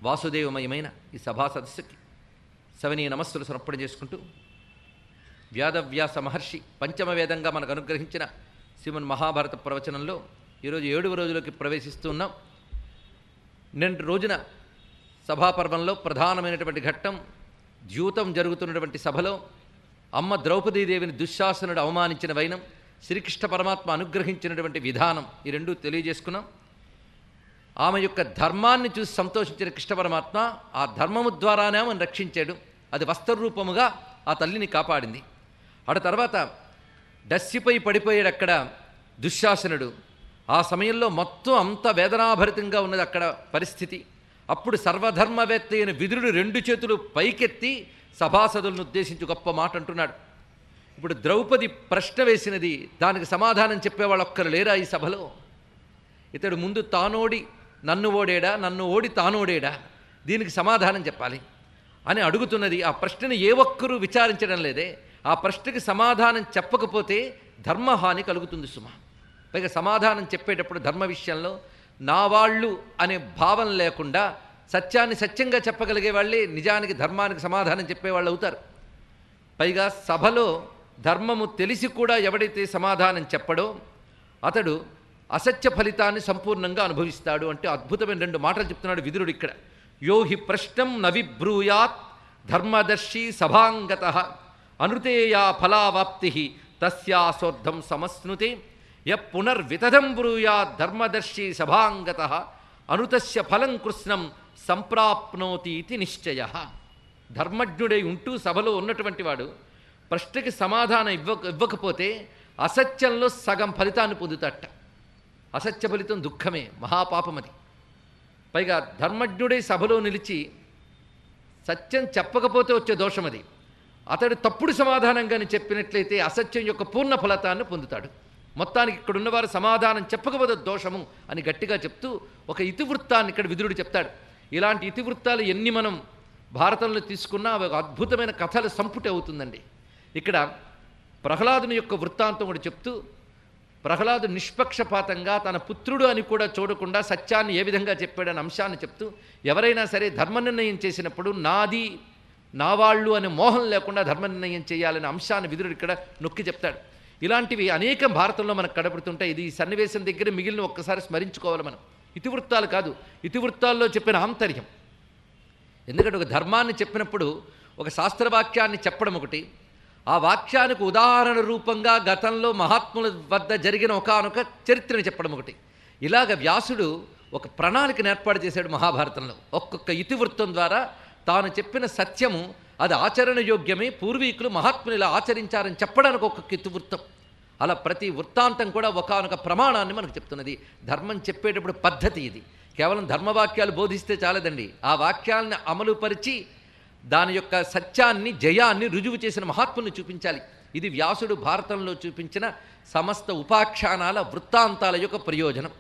వాసుదేవమయమైన ఈ సభా సదస్సుకి సవనీయ నమస్సులు సమర్పణ చేసుకుంటూ వ్యాధవ్యాస మహర్షి పంచమ వేదంగా మనకు అనుగ్రహించిన శ్రీమన్ మహాభారత ప్రవచనంలో ఈరోజు ఏడవ రోజులోకి ప్రవేశిస్తూ ఉన్నాం నిన్నటి రోజున సభాపర్వంలో ప్రధానమైనటువంటి ఘట్టం ద్యూతం జరుగుతున్నటువంటి సభలో అమ్మ ద్రౌపదీదేవిని దుశ్శాసనుడు అవమానించిన వైనం శ్రీకృష్ణ పరమాత్మ అనుగ్రహించినటువంటి విధానం ఈ రెండూ తెలియజేసుకున్నాం ఆమె యొక్క ధర్మాన్ని చూసి సంతోషించిన కృష్ణ పరమాత్మ ఆ ధర్మము ద్వారానే ఆమెను రక్షించాడు అది వస్త్రరూపముగా ఆ తల్లిని కాపాడింది అటు తర్వాత డస్సిపై పడిపోయాడు అక్కడ దుశ్శాసనుడు ఆ సమయంలో మొత్తం అంత వేదనాభరితంగా ఉన్నది అక్కడ పరిస్థితి అప్పుడు సర్వధర్మవేత్త అయిన విదురుడు రెండు చేతులు పైకెత్తి సభాసదులను ఉద్దేశించి గొప్ప మాట అంటున్నాడు ఇప్పుడు ద్రౌపది ప్రశ్న వేసినది దానికి సమాధానం చెప్పేవాళ్ళు ఒక్కరు లేరా ఈ సభలో ఇతడు ముందు తానోడి నన్ను ఓడేడా నన్ను ఓడి తానోడేడా దీనికి సమాధానం చెప్పాలి అని అడుగుతున్నది ఆ ప్రశ్నని ఏ ఒక్కరూ విచారించడం లేదే ఆ ప్రశ్నకి సమాధానం చెప్పకపోతే ధర్మహాని కలుగుతుంది సుమ పైగా సమాధానం చెప్పేటప్పుడు ధర్మ విషయంలో నా వాళ్ళు అనే భావం లేకుండా సత్యాన్ని సత్యంగా చెప్పగలిగే వాళ్ళే నిజానికి ధర్మానికి సమాధానం చెప్పేవాళ్ళు అవుతారు పైగా సభలో ధర్మము తెలిసి కూడా ఎవడైతే సమాధానం చెప్పడో అతడు అసత్య ఫలితాన్ని సంపూర్ణంగా అనుభవిస్తాడు అంటే అద్భుతమైన రెండు మాటలు చెప్తున్నాడు విదురుడు ఇక్కడ యో హి ప్రశ్నం నవిబ్రూయాత్ ధర్మదర్శి సభాంగత అనృతేయా ఫలావాప్తి తస్యాసోర్ధం సమస్నుతే య పునర్వితధం బ్రూయాత్ ధర్మదర్శి సభాంగత అనుతస్య ఫలం కృష్ణం సంప్రాప్నోతి ఇది నిశ్చయ ధర్మజ్ఞుడై ఉంటూ సభలో ఉన్నటువంటి వాడు ప్రశ్నకి సమాధానం ఇవ్వక ఇవ్వకపోతే అసత్యంలో సగం ఫలితాన్ని పొందుతాట అసత్య ఫలితం దుఃఖమే మహాపాపం అది పైగా ధర్మజ్ఞుడై సభలో నిలిచి సత్యం చెప్పకపోతే వచ్చే దోషం అది అతడు తప్పుడు సమాధానం కానీ చెప్పినట్లయితే అసత్యం యొక్క పూర్ణ ఫలితాన్ని పొందుతాడు మొత్తానికి ఇక్కడ ఉన్నవారు సమాధానం చెప్పకపోతే దోషము అని గట్టిగా చెప్తూ ఒక ఇతివృత్తాన్ని ఇక్కడ విదురుడు చెప్తాడు ఇలాంటి ఇతివృత్తాలు ఎన్ని మనం భారతంలో తీసుకున్నా అవి ఒక అద్భుతమైన కథల సంపుటి అవుతుందండి ఇక్కడ ప్రహ్లాదుని యొక్క వృత్తాంతం కూడా చెప్తూ ప్రహ్లాదు నిష్పక్షపాతంగా తన పుత్రుడు అని కూడా చూడకుండా సత్యాన్ని ఏ విధంగా చెప్పాడనే అంశాన్ని చెప్తూ ఎవరైనా సరే ధర్మ నిర్ణయం చేసినప్పుడు నాది నా వాళ్ళు అనే మోహం లేకుండా ధర్మ నిర్ణయం చేయాలనే అంశాన్ని విదురుడు ఇక్కడ నొక్కి చెప్తాడు ఇలాంటివి అనేకం భారతంలో మనకు కనబడుతుంటాయి ఇది ఈ సన్నివేశం దగ్గర మిగిలిన ఒక్కసారి స్మరించుకోవాలి మనం ఇతివృత్తాలు కాదు ఇతివృత్తాల్లో చెప్పిన ఆంతర్యం ఎందుకంటే ఒక ధర్మాన్ని చెప్పినప్పుడు ఒక శాస్త్రవాక్యాన్ని చెప్పడం ఒకటి ఆ వాక్యానికి ఉదాహరణ రూపంగా గతంలో మహాత్ముల వద్ద జరిగిన ఒకానొక చరిత్రని చెప్పడం ఒకటి ఇలాగ వ్యాసుడు ఒక ప్రణాళికను ఏర్పాటు చేశాడు మహాభారతంలో ఒక్కొక్క ఇతివృత్తం ద్వారా తాను చెప్పిన సత్యము అది ఆచరణ యోగ్యమే పూర్వీకులు మహాత్ములు ఇలా ఆచరించారని చెప్పడానికి ఒక్కొక్క ఇతివృత్తం అలా ప్రతి వృత్తాంతం కూడా ఒకానొక ప్రమాణాన్ని మనకు చెప్తున్నది ధర్మం చెప్పేటప్పుడు పద్ధతి ఇది కేవలం ధర్మవాక్యాలు బోధిస్తే చాలదండి ఆ వాక్యాలను అమలుపరిచి దాని యొక్క సత్యాన్ని జయాన్ని రుజువు చేసిన మహాత్ముని చూపించాలి ఇది వ్యాసుడు భారతంలో చూపించిన సమస్త ఉపాఖ్యానాల వృత్తాంతాల యొక్క ప్రయోజనం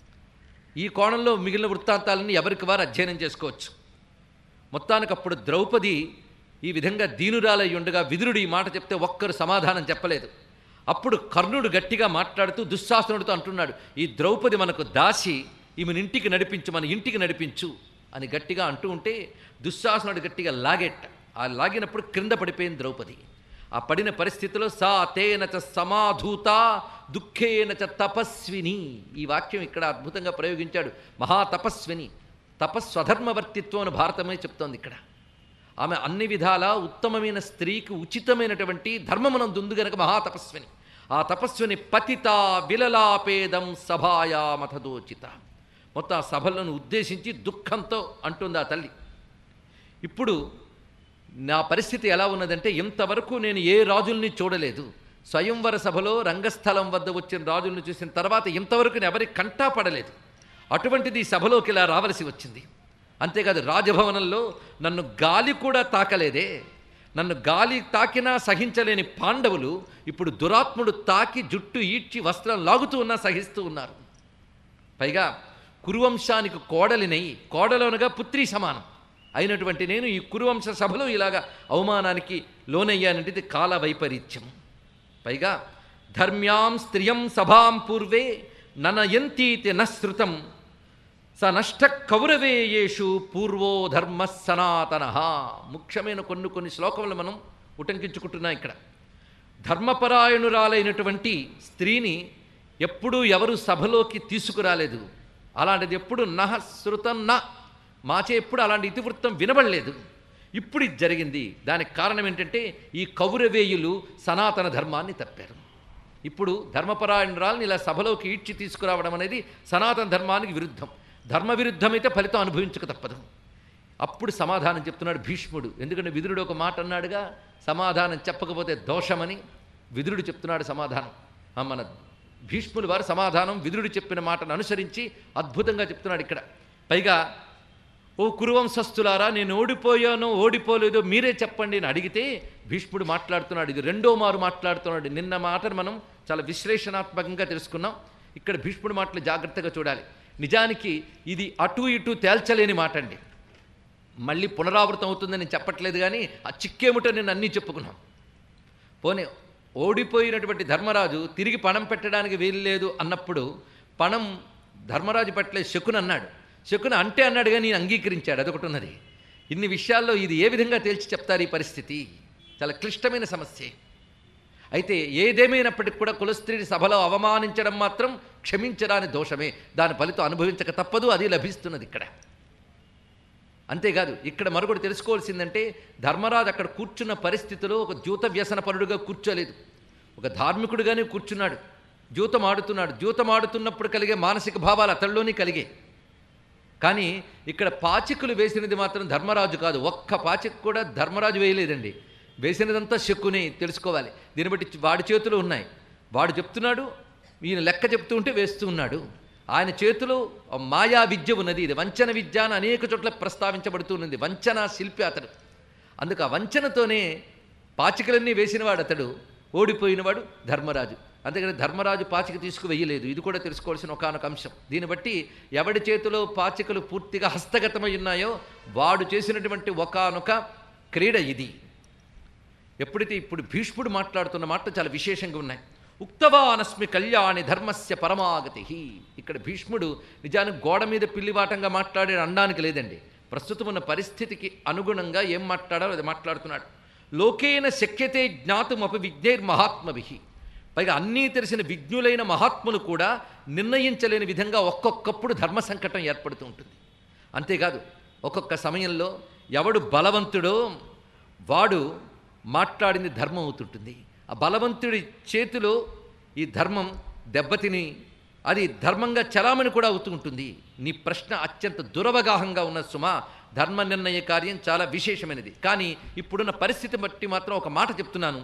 ఈ కోణంలో మిగిలిన వృత్తాంతాలని ఎవరికి వారు అధ్యయనం చేసుకోవచ్చు మొత్తానికి అప్పుడు ద్రౌపది ఈ విధంగా దీనురాలై ఉండగా విదురుడు ఈ మాట చెప్తే ఒక్కరు సమాధానం చెప్పలేదు అప్పుడు కర్ణుడు గట్టిగా మాట్లాడుతూ దుశ్శాసనుడితో అంటున్నాడు ఈ ద్రౌపది మనకు దాసి ఈమెను ఇంటికి నడిపించు మన ఇంటికి నడిపించు అని గట్టిగా అంటూ ఉంటే దుశ్శాసనుడు గట్టిగా లాగెట్ట ఆ లాగినప్పుడు క్రింద పడిపోయింది ద్రౌపది ఆ పడిన పరిస్థితిలో సా తేన చ సమాధూత దుఃఖేన చ తపస్విని ఈ వాక్యం ఇక్కడ అద్భుతంగా ప్రయోగించాడు మహాతపస్విని తపస్వధర్మవర్తిత్వం అని భారతమే చెప్తోంది ఇక్కడ ఆమె అన్ని విధాలా ఉత్తమమైన స్త్రీకి ఉచితమైనటువంటి ధర్మమునందు ఉంది గనక మహాతపస్విని ఆ తపస్విని పతిత విలలాపేదం సభాయామథదోచిత మొత్తం ఆ సభలను ఉద్దేశించి దుఃఖంతో అంటుంది ఆ తల్లి ఇప్పుడు నా పరిస్థితి ఎలా ఉన్నదంటే ఇంతవరకు నేను ఏ రాజుల్ని చూడలేదు స్వయంవర సభలో రంగస్థలం వద్ద వచ్చిన రాజుల్ని చూసిన తర్వాత ఇంతవరకు నేను ఎవరి కంటా పడలేదు అటువంటిది ఈ సభలోకి ఇలా రావలసి వచ్చింది అంతేకాదు రాజభవనంలో నన్ను గాలి కూడా తాకలేదే నన్ను గాలి తాకినా సహించలేని పాండవులు ఇప్పుడు దురాత్ముడు తాకి జుట్టు ఈడ్చి వస్త్రం లాగుతూ ఉన్నా సహిస్తూ ఉన్నారు పైగా కురువంశానికి కోడలినై కోడలోనగా పుత్రి సమానం అయినటువంటి నేను ఈ కురువంశ సభలో ఇలాగా అవమానానికి లోనయ్యానంటే కాల వైపరీత్యం పైగా ధర్మ్యాం స్త్రియం సభాం పూర్వే ననయంతీతి నశ్రుతం స నష్ట కౌరవేయేషు పూర్వో ధర్మ సనాతన ముఖ్యమైన కొన్ని కొన్ని శ్లోకములు మనం ఉటంకించుకుంటున్నాం ఇక్కడ ధర్మపరాయణురాలైనటువంటి స్త్రీని ఎప్పుడూ ఎవరు సభలోకి తీసుకురాలేదు అలాంటిది ఎప్పుడు నహ శృతం న మాచే ఎప్పుడు అలాంటి ఇతివృత్తం వినబడలేదు ఇప్పుడు ఇది జరిగింది దానికి కారణం ఏంటంటే ఈ కౌరవేయులు సనాతన ధర్మాన్ని తప్పారు ఇప్పుడు ధర్మపరాయణురాలను ఇలా సభలోకి ఈడ్చి తీసుకురావడం అనేది సనాతన ధర్మానికి విరుద్ధం ధర్మ విరుద్ధమైతే ఫలితం అనుభవించక తప్పదు అప్పుడు సమాధానం చెప్తున్నాడు భీష్ముడు ఎందుకంటే విదురుడు ఒక మాట అన్నాడుగా సమాధానం చెప్పకపోతే దోషమని విదురుడు చెప్తున్నాడు సమాధానం ఆ మన భీష్ముడు వారు సమాధానం విదురుడు చెప్పిన మాటను అనుసరించి అద్భుతంగా చెప్తున్నాడు ఇక్కడ పైగా ఓ కురువంశస్థులారా నేను ఓడిపోయానో ఓడిపోలేదో మీరే చెప్పండి అని అడిగితే భీష్ముడు మాట్లాడుతున్నాడు ఇది రెండో మారు మాట్లాడుతున్నాడు నిన్న మాటను మనం చాలా విశ్లేషణాత్మకంగా తెలుసుకున్నాం ఇక్కడ భీష్ముడు మాటలు జాగ్రత్తగా చూడాలి నిజానికి ఇది అటు ఇటు తేల్చలేని మాట అండి మళ్ళీ పునరావృతం అవుతుందని నేను చెప్పట్లేదు కానీ ఆ చిక్కేమిటో నేను అన్నీ చెప్పుకున్నాం పోనీ ఓడిపోయినటువంటి ధర్మరాజు తిరిగి పణం పెట్టడానికి వీల్లేదు అన్నప్పుడు పణం ధర్మరాజు పట్ల శకుని అన్నాడు శకుని అంటే అన్నాడు కానీ నేను అంగీకరించాడు అదొకటి ఉన్నది ఇన్ని విషయాల్లో ఇది ఏ విధంగా తేల్చి చెప్తారు ఈ పరిస్థితి చాలా క్లిష్టమైన సమస్య అయితే ఏదేమైనప్పటికి కూడా కులస్త్రీని సభలో అవమానించడం మాత్రం క్షమించరాని దోషమే దాని ఫలితం అనుభవించక తప్పదు అది లభిస్తున్నది ఇక్కడ అంతేకాదు ఇక్కడ మరొకటి తెలుసుకోవాల్సిందంటే ధర్మరాజు అక్కడ కూర్చున్న పరిస్థితిలో ఒక ద్యూత వ్యసనపరుడుగా కూర్చోలేదు ఒక ధార్మికుడుగానే కూర్చున్నాడు ద్యూతం ఆడుతున్నాడు ద్యూతం ఆడుతున్నప్పుడు కలిగే మానసిక భావాలు అతడిలోనే కలిగే కానీ ఇక్కడ పాచికలు వేసినది మాత్రం ధర్మరాజు కాదు ఒక్క పాచిక కూడా ధర్మరాజు వేయలేదండి వేసినదంతా శక్కునే తెలుసుకోవాలి దీన్ని బట్టి వాడి చేతులు ఉన్నాయి వాడు చెప్తున్నాడు ఈయన లెక్క చెప్తూ ఉంటే వేస్తూ ఉన్నాడు ఆయన చేతిలో మాయా విద్య ఉన్నది ఇది వంచన విద్య అని అనేక చోట్ల ప్రస్తావించబడుతున్నది వంచన శిల్పి అతడు అందుకు ఆ వంచనతోనే పాచికలన్నీ వేసినవాడు అతడు ఓడిపోయినవాడు ధర్మరాజు అందుకని ధర్మరాజు పాచిక తీసుకువెయ్యలేదు ఇది కూడా తెలుసుకోవాల్సిన ఒకనొక అంశం దీన్ని బట్టి ఎవడి చేతిలో పాచికలు పూర్తిగా హస్తగతమై ఉన్నాయో వాడు చేసినటువంటి ఒకనొక క్రీడ ఇది ఎప్పుడైతే ఇప్పుడు భీష్ముడు మాట్లాడుతున్న మాట చాలా విశేషంగా ఉన్నాయి ఉక్తవానస్మి కళ్యాణి ధర్మస్య పరమాగతి ఇక్కడ భీష్ముడు నిజానికి గోడ మీద పిల్లివాటంగా మాట్లాడే అనడానికి లేదండి ప్రస్తుతం ఉన్న పరిస్థితికి అనుగుణంగా ఏం మాట్లాడాలో అది మాట్లాడుతున్నాడు లోకేన శక్యతే జ్ఞాతుమపి విజ్ఞైర్మహాత్మభి పైగా అన్నీ తెలిసిన విజ్ఞులైన మహాత్ములు కూడా నిర్ణయించలేని విధంగా ఒక్కొక్కప్పుడు ధర్మ సంకటం ఏర్పడుతూ ఉంటుంది అంతేకాదు ఒక్కొక్క సమయంలో ఎవడు బలవంతుడో వాడు మాట్లాడింది ధర్మం అవుతుంటుంది ఆ బలవంతుడి చేతిలో ఈ ధర్మం దెబ్బతిని అది ధర్మంగా చలామణి కూడా అవుతూ ఉంటుంది నీ ప్రశ్న అత్యంత దురవగాహంగా ఉన్న సుమా ధర్మ నిర్ణయ కార్యం చాలా విశేషమైనది కానీ ఇప్పుడున్న పరిస్థితి బట్టి మాత్రం ఒక మాట చెప్తున్నాను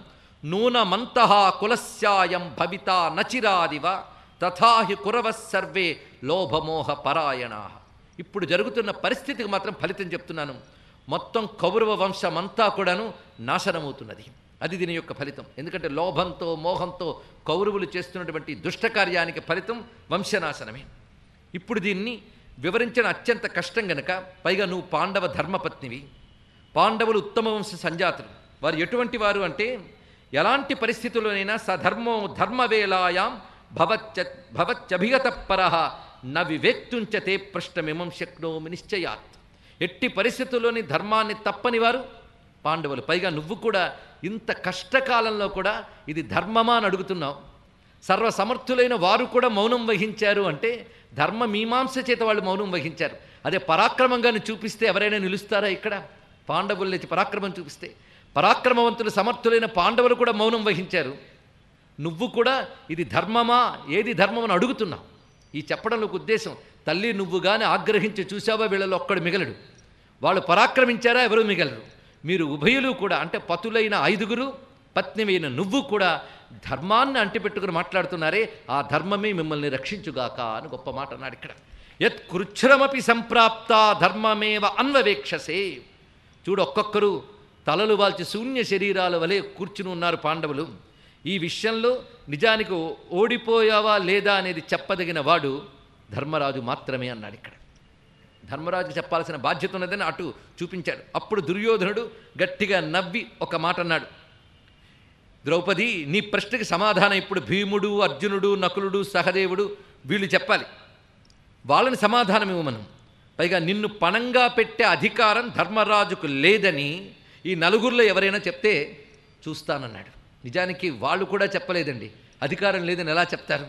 నూనమంతః కులస్యాయం భవిత నచిరాదివ తథాహి కురవ సర్వే లోభమోహ పరాయణా ఇప్పుడు జరుగుతున్న పరిస్థితికి మాత్రం ఫలితం చెప్తున్నాను మొత్తం కౌరవ వంశమంతా కూడాను నాశనమవుతున్నది అది దీని యొక్క ఫలితం ఎందుకంటే లోభంతో మోహంతో కౌరవులు చేస్తున్నటువంటి దుష్టకార్యానికి ఫలితం వంశనాశనమే ఇప్పుడు దీన్ని వివరించిన అత్యంత కష్టం గనక పైగా నువ్వు పాండవ ధర్మపత్నివి పాండవులు ఉత్తమ వంశ సంజాతులు వారు ఎటువంటి వారు అంటే ఎలాంటి పరిస్థితుల్లోనైనా సధర్మో ధర్మవేళాయాం భవచ్చ భవచ్చభిగత పరహ న వివేక్తుంచతే పృష్టమిమం శక్నోమి నిశ్చయాత్ ఎట్టి పరిస్థితుల్లోని ధర్మాన్ని తప్పని వారు పాండవులు పైగా నువ్వు కూడా ఇంత కష్టకాలంలో కూడా ఇది ధర్మమా అని అడుగుతున్నావు సర్వసమర్థులైన వారు కూడా మౌనం వహించారు అంటే ధర్మ మీమాంస చేత వాళ్ళు మౌనం వహించారు అదే పరాక్రమంగాను చూపిస్తే ఎవరైనా నిలుస్తారా ఇక్కడ పాండవులు లేచి పరాక్రమం చూపిస్తే పరాక్రమవంతులు సమర్థులైన పాండవులు కూడా మౌనం వహించారు నువ్వు కూడా ఇది ధర్మమా ఏది ధర్మం అని అడుగుతున్నావు ఈ చెప్పడంలోకి ఉద్దేశం తల్లి నువ్వు కానీ ఆగ్రహించి చూసావా వీళ్ళలో ఒక్కడు మిగలడు వాళ్ళు పరాక్రమించారా ఎవరు మిగలరు మీరు ఉభయులు కూడా అంటే పతులైన ఐదుగురు పత్నివైన నువ్వు కూడా ధర్మాన్ని అంటిపెట్టుకుని మాట్లాడుతున్నారే ఆ ధర్మమే మిమ్మల్ని రక్షించుగాక అని గొప్ప మాట అన్నాడు ఇక్కడ యత్ కృచ్ఛ్రమపి సంప్రాప్త ధర్మమేవ అన్వవేక్షసే చూడు ఒక్కొక్కరు తలలు వాల్చి శూన్య శరీరాల వలె కూర్చుని ఉన్నారు పాండవులు ఈ విషయంలో నిజానికి ఓడిపోయావా లేదా అనేది చెప్పదగిన వాడు ధర్మరాజు మాత్రమే అన్నాడు ఇక్కడ ధర్మరాజు చెప్పాల్సిన బాధ్యత ఉన్నదని అటు చూపించాడు అప్పుడు దుర్యోధనుడు గట్టిగా నవ్వి ఒక మాట అన్నాడు ద్రౌపది నీ ప్రశ్నకి సమాధానం ఇప్పుడు భీముడు అర్జునుడు నకులుడు సహదేవుడు వీళ్ళు చెప్పాలి వాళ్ళని సమాధానం ఇవ్వమను పైగా నిన్ను పణంగా పెట్టే అధికారం ధర్మరాజుకు లేదని ఈ నలుగురిలో ఎవరైనా చెప్తే చూస్తానన్నాడు నిజానికి వాళ్ళు కూడా చెప్పలేదండి అధికారం లేదని ఎలా చెప్తారు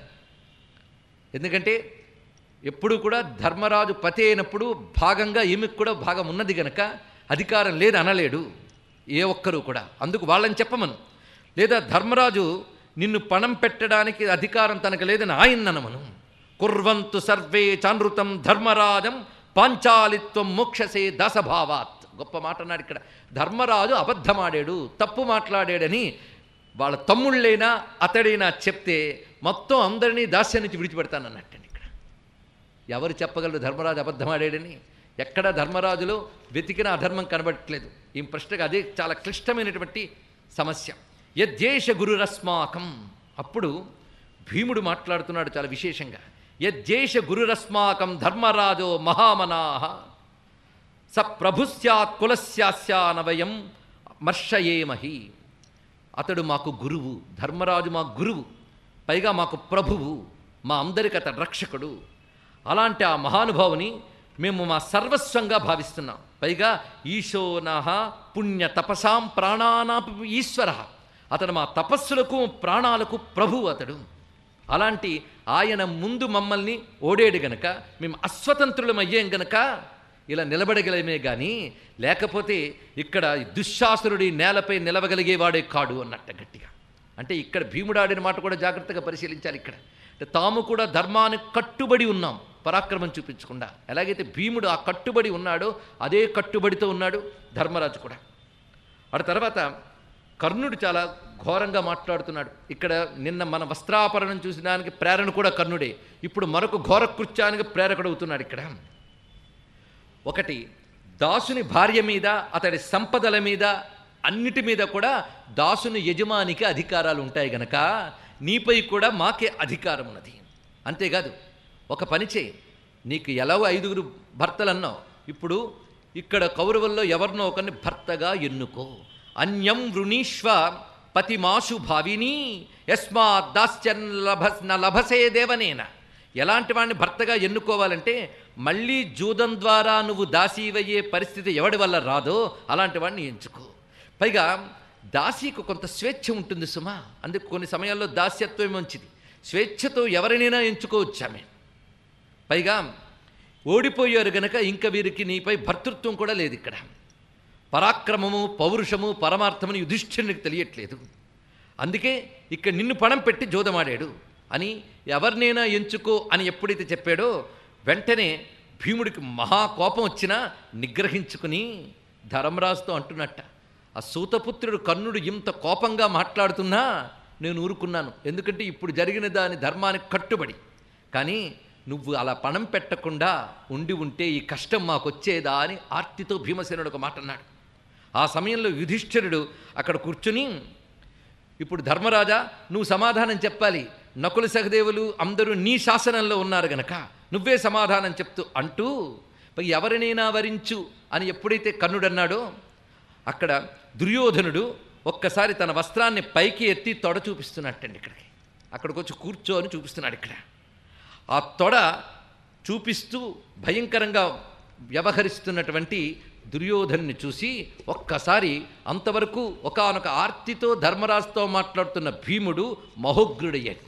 ఎందుకంటే ఎప్పుడు కూడా ధర్మరాజు పతి అయినప్పుడు భాగంగా ఈమెకు కూడా భాగం ఉన్నది గనక అధికారం లేదు అనలేడు ఏ ఒక్కరూ కూడా అందుకు వాళ్ళని చెప్పమను లేదా ధర్మరాజు నిన్ను పణం పెట్టడానికి అధికారం తనకు లేదని ఆయన అనమను కుర్వంతు సర్వే చానృతం ధర్మరాజం పాంచాలిత్వం మోక్షసే దాసభావాత్ గొప్ప మాట అన్నాడు ఇక్కడ ధర్మరాజు అబద్ధమాడాడు తప్పు మాట్లాడాడని వాళ్ళ తమ్ముళ్ళైనా అతడైనా చెప్తే మొత్తం అందరినీ దాస్యం నుంచి విడిచిపెడతానన్నట్టండి ఇక్కడ ఎవరు చెప్పగలరు ధర్మరాజు అబద్ధమాడాడని ఎక్కడ ధర్మరాజులో వెతికిన అధర్మం కనబడట్లేదు ఈ ప్రశ్నకు అదే చాలా క్లిష్టమైనటువంటి సమస్య యద్దేశ గురురస్మాకం అప్పుడు భీముడు మాట్లాడుతున్నాడు చాలా విశేషంగా యద్దేశ గురురస్మాకం ధర్మరాజో మహామనాహ స ప్రభుస్యాత్ కులస్యాస్యానవయం మర్షయేమహి అతడు మాకు గురువు ధర్మరాజు మా గురువు పైగా మాకు ప్రభువు మా అందరికి అతడు రక్షకుడు అలాంటి ఆ మహానుభావుని మేము మా సర్వస్వంగా భావిస్తున్నాం పైగా ఈశోనహ పుణ్య తపసాం ప్రాణానాపి ఈశ్వర అతడు మా తపస్సులకు ప్రాణాలకు ప్రభువు అతడు అలాంటి ఆయన ముందు మమ్మల్ని ఓడేడు గనక మేము అస్వతంత్రులం అయ్యాం గనక ఇలా నిలబడగలమే కానీ లేకపోతే ఇక్కడ దుశ్శాసురుడి నేలపై నిలవగలిగేవాడే కాడు అన్నట్ట గట్టిగా అంటే ఇక్కడ భీముడు ఆడిన మాట కూడా జాగ్రత్తగా పరిశీలించాలి ఇక్కడ అంటే తాము కూడా ధర్మానికి కట్టుబడి ఉన్నాం పరాక్రమం చూపించకుండా ఎలాగైతే భీముడు ఆ కట్టుబడి ఉన్నాడో అదే కట్టుబడితో ఉన్నాడు ధర్మరాజు కూడా ఆ తర్వాత కర్ణుడు చాలా ఘోరంగా మాట్లాడుతున్నాడు ఇక్కడ నిన్న మన వస్త్రాపరణం చూసడానికి ప్రేరణ కూడా కర్ణుడే ఇప్పుడు మరొక ఘోర కృత్యానికి ప్రేరకుడవుతున్నాడు ఇక్కడ ఒకటి దాసుని భార్య మీద అతడి సంపదల మీద అన్నిటి మీద కూడా దాసుని యజమానికి అధికారాలు ఉంటాయి గనక నీపై కూడా మాకే అధికారం ఉన్నది అంతేకాదు ఒక పని చేయి నీకు ఎలాగో ఐదుగురు భర్తలు అన్నావు ఇప్పుడు ఇక్కడ కౌరవుల్లో ఎవరినో ఒకరిని భర్తగా ఎన్నుకో అన్యం వృణీష్వ పతిమాసు భావిని యస్మాత్ దాస్యన్ లభ న లభసే దేవనేన ఎలాంటి వాడిని భర్తగా ఎన్నుకోవాలంటే మళ్ళీ జూదం ద్వారా నువ్వు దాసీవయ్యే పరిస్థితి ఎవడి వల్ల రాదో అలాంటి వాడిని ఎంచుకో పైగా దాసీకు కొంత స్వేచ్ఛ ఉంటుంది సుమా అందుకు కొన్ని సమయాల్లో దాస్యత్వం మంచిది స్వేచ్ఛతో ఎవరినైనా ఎంచుకోవచ్చు ఆమె పైగా ఓడిపోయారు గనక ఇంక వీరికి నీపై భర్తృత్వం కూడా లేదు ఇక్కడ పరాక్రమము పౌరుషము పరమార్థమని యుధిష్ఠిరునికి తెలియట్లేదు అందుకే ఇక్కడ నిన్ను పణం పెట్టి జోదమాడాడు అని ఎవరినైనా ఎంచుకో అని ఎప్పుడైతే చెప్పాడో వెంటనే భీముడికి మహా కోపం వచ్చినా నిగ్రహించుకుని ధర్మరాజుతో అంటున్నట్ట ఆ సూతపుత్రుడు కర్ణుడు ఇంత కోపంగా మాట్లాడుతున్నా నేను ఊరుకున్నాను ఎందుకంటే ఇప్పుడు జరిగిన దాని ధర్మానికి కట్టుబడి కానీ నువ్వు అలా పణం పెట్టకుండా ఉండి ఉంటే ఈ కష్టం మాకు వచ్చేదా అని ఆర్తితో భీమసేనుడు ఒక మాట అన్నాడు ఆ సమయంలో యుధిష్ఠిరుడు అక్కడ కూర్చుని ఇప్పుడు ధర్మరాజా నువ్వు సమాధానం చెప్పాలి నకుల సహదేవులు అందరూ నీ శాసనంలో ఉన్నారు గనక నువ్వే సమాధానం చెప్తూ అంటూ "పై ఎవరినైనా వరించు అని ఎప్పుడైతే కర్ణుడు అన్నాడో అక్కడ దుర్యోధనుడు ఒక్కసారి తన వస్త్రాన్ని పైకి ఎత్తి తొడ చూపిస్తున్నట్టండి ఇక్కడికి అక్కడికి వచ్చి కూర్చో అని చూపిస్తున్నాడు ఇక్కడ ఆ తొడ చూపిస్తూ భయంకరంగా వ్యవహరిస్తున్నటువంటి దుర్యోధన్ని చూసి ఒక్కసారి అంతవరకు ఒకానొక ఆర్తితో ధర్మరాజుతో మాట్లాడుతున్న భీముడు మహోగ్రుడయ్యట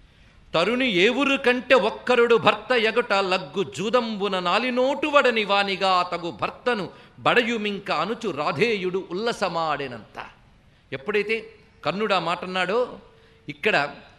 తరుణి ఏవురు కంటే ఒక్కరుడు భర్త ఎగట లగ్గు జూదంబున నాలినోటు వడని వానిగా తగు భర్తను బడయుమింక అనుచు రాధేయుడు ఉల్లసమాడేనంత ఎప్పుడైతే కర్ణుడు ఆ మాట అన్నాడో ఇక్కడ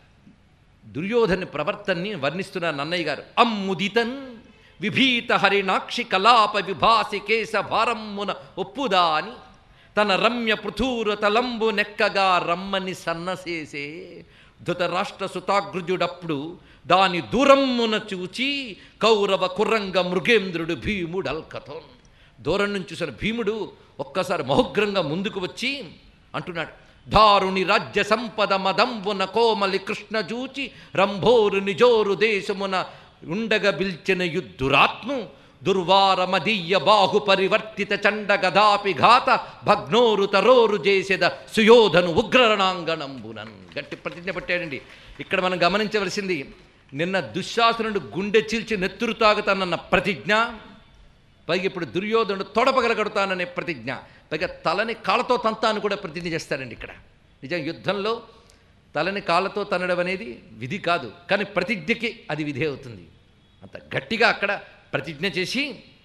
దుర్యోధని ప్రవర్తనని వర్ణిస్తున్నారు నన్నయ్య గారు అమ్ముదితన్ విభీత హరిణాక్షి కలాప విభాసి కేశ భారమ్మున ఒప్పుదా అని తన రమ్య పృథూర తలంబు నెక్కగా రమ్మని సన్నసేసే ధృతరాష్ట్ర సుతాగృజుడప్పుడు దాని దూరమ్మున చూచి కౌరవ కుర్రంగ మృగేంద్రుడు భీముడల్కథోన్ దూరం నుంచి చూసిన భీముడు ఒక్కసారి మహోగ్రంగా ముందుకు వచ్చి అంటున్నాడు దారుని రాజ్య సంపద మదంబున కోమలి కృష్ణ జూచి రంభోరు నిజోరు దేశమున ఉండగ బిల్చిన యుద్ధురాత్ము దుర్వార మదీయ బాహు పరివర్తిత చండ గదాపి ఘాత భగ్నోరు తరోరు చేసేద సుయోధను ఉగ్రరణాంగణంబునన్ గట్టి ప్రతిజ్ఞ పట్టాడండి ఇక్కడ మనం గమనించవలసింది నిన్న దుశ్శాసనుడు గుండె చీల్చి నెత్తురు తాగుతానన్న ప్రతిజ్ఞ పైగా ఇప్పుడు దుర్యోధనుడు తొడపగలగడతాననే ప్రతిజ్ఞ పైగా తలని కాళ్ళతో తంతాను కూడా ప్రతిజ్ఞ చేస్తాడండి ఇక్కడ నిజం యుద్ధంలో తలని కాళ్ళతో తనడం అనేది విధి కాదు కానీ ప్రతిజ్ఞకి అది విధి అవుతుంది అంత గట్టిగా అక్కడ ప్రతిజ్ఞ చేసి